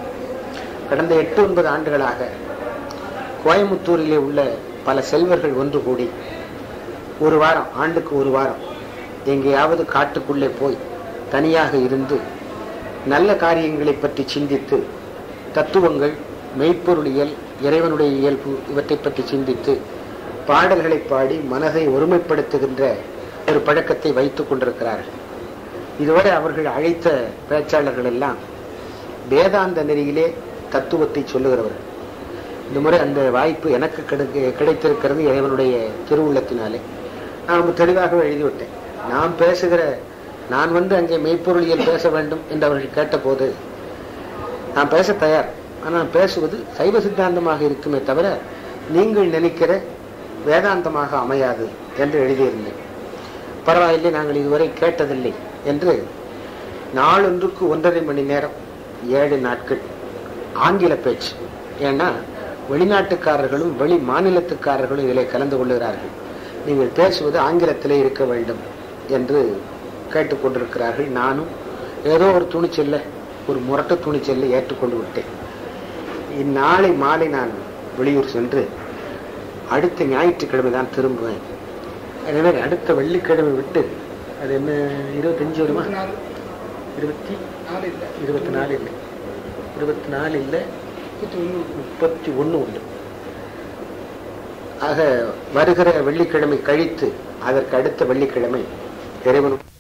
கடந்த எட்டு ஒன்பது ஆண்டுகளாக கோயமுத்தூரிலே உள்ள பல செல்வர்கள் ஒன்று கூடி ஒரு வாரம் ஆண்டுக்கு ஒரு வாரம் எங்கேயாவது காட்டுக்குள்ளே போய் தனியாக இருந்து நல்ல காரியங்களை பற்றி சிந்தித்து தத்துவங்கள் மெய்ப்பொருளியல் இறைவனுடைய இயல்பு இவற்றை பற்றி சிந்தித்து பாடல்களை பாடி மனதை ஒருமைப்படுத்துகின்ற ஒரு பழக்கத்தை வைத்துக் கொண்டிருக்கிறார்கள் இதுவரை அவர்கள் அழைத்த பேச்சாளர்கள் எல்லாம் வேதாந்த நெறியிலே தத்துவத்தை சொல்லுகிறவர்கள் இந்த முறை அந்த வாய்ப்பு எனக்கு கிடைக்க- கிடைத்திருக்கிறது இறைவனுடைய திருவுள்ளத்தினாலே நான் தெளிவாக எழுதிவிட்டேன் நான் பேசுகிற நான் வந்து அங்கே மெய்ப்பொருளியல் பேச வேண்டும் என்று அவர்கள் கேட்டபோது நான் பேச தயார் ஆனால் பேசுவது சைவ சித்தாந்தமாக இருக்குமே தவிர நீங்கள் நினைக்கிற வேதாந்தமாக அமையாது என்று எழுதியிருந்தேன் பரவாயில்லை நாங்கள் இதுவரை கேட்டதில்லை என்று நாளொன்றுக்கு ஒன்றரை மணி நேரம் ஏழு நாட்கள் ஆங்கில பேச்சு ஏன்னா வெளிநாட்டுக்காரர்களும் வெளி மாநிலத்துக்காரர்களும் இதில் கலந்து கொள்ளுகிறார்கள் நீங்கள் பேசுவது ஆங்கிலத்திலே இருக்க வேண்டும் என்று கேட்டுக்கொண்டிருக்கிறார்கள் நானும் ஏதோ ஒரு துணிச்சல்ல ஒரு முரட்டு துணிச்சல்ல ஏற்றுக்கொண்டு விட்டேன் இந்நாளை மாலை நான் வெளியூர் சென்று அடுத்த ஞாயிற்றுக்கிழமை தான் திரும்புவேன் எனவே அடுத்த வெள்ளிக்கிழமை விட்டு அது என்ன இருபத்தஞ்சு வருமா இருபத்தி இருபத்தி நாலு இல்லை இருபத்தி நாலு இல்லை முப்பத்தி ஒன்று உண்டு ஆக வருகிற வெள்ளிக்கிழமை கழித்து அதற்கு அடுத்த வெள்ளிக்கிழமை இறைவனும்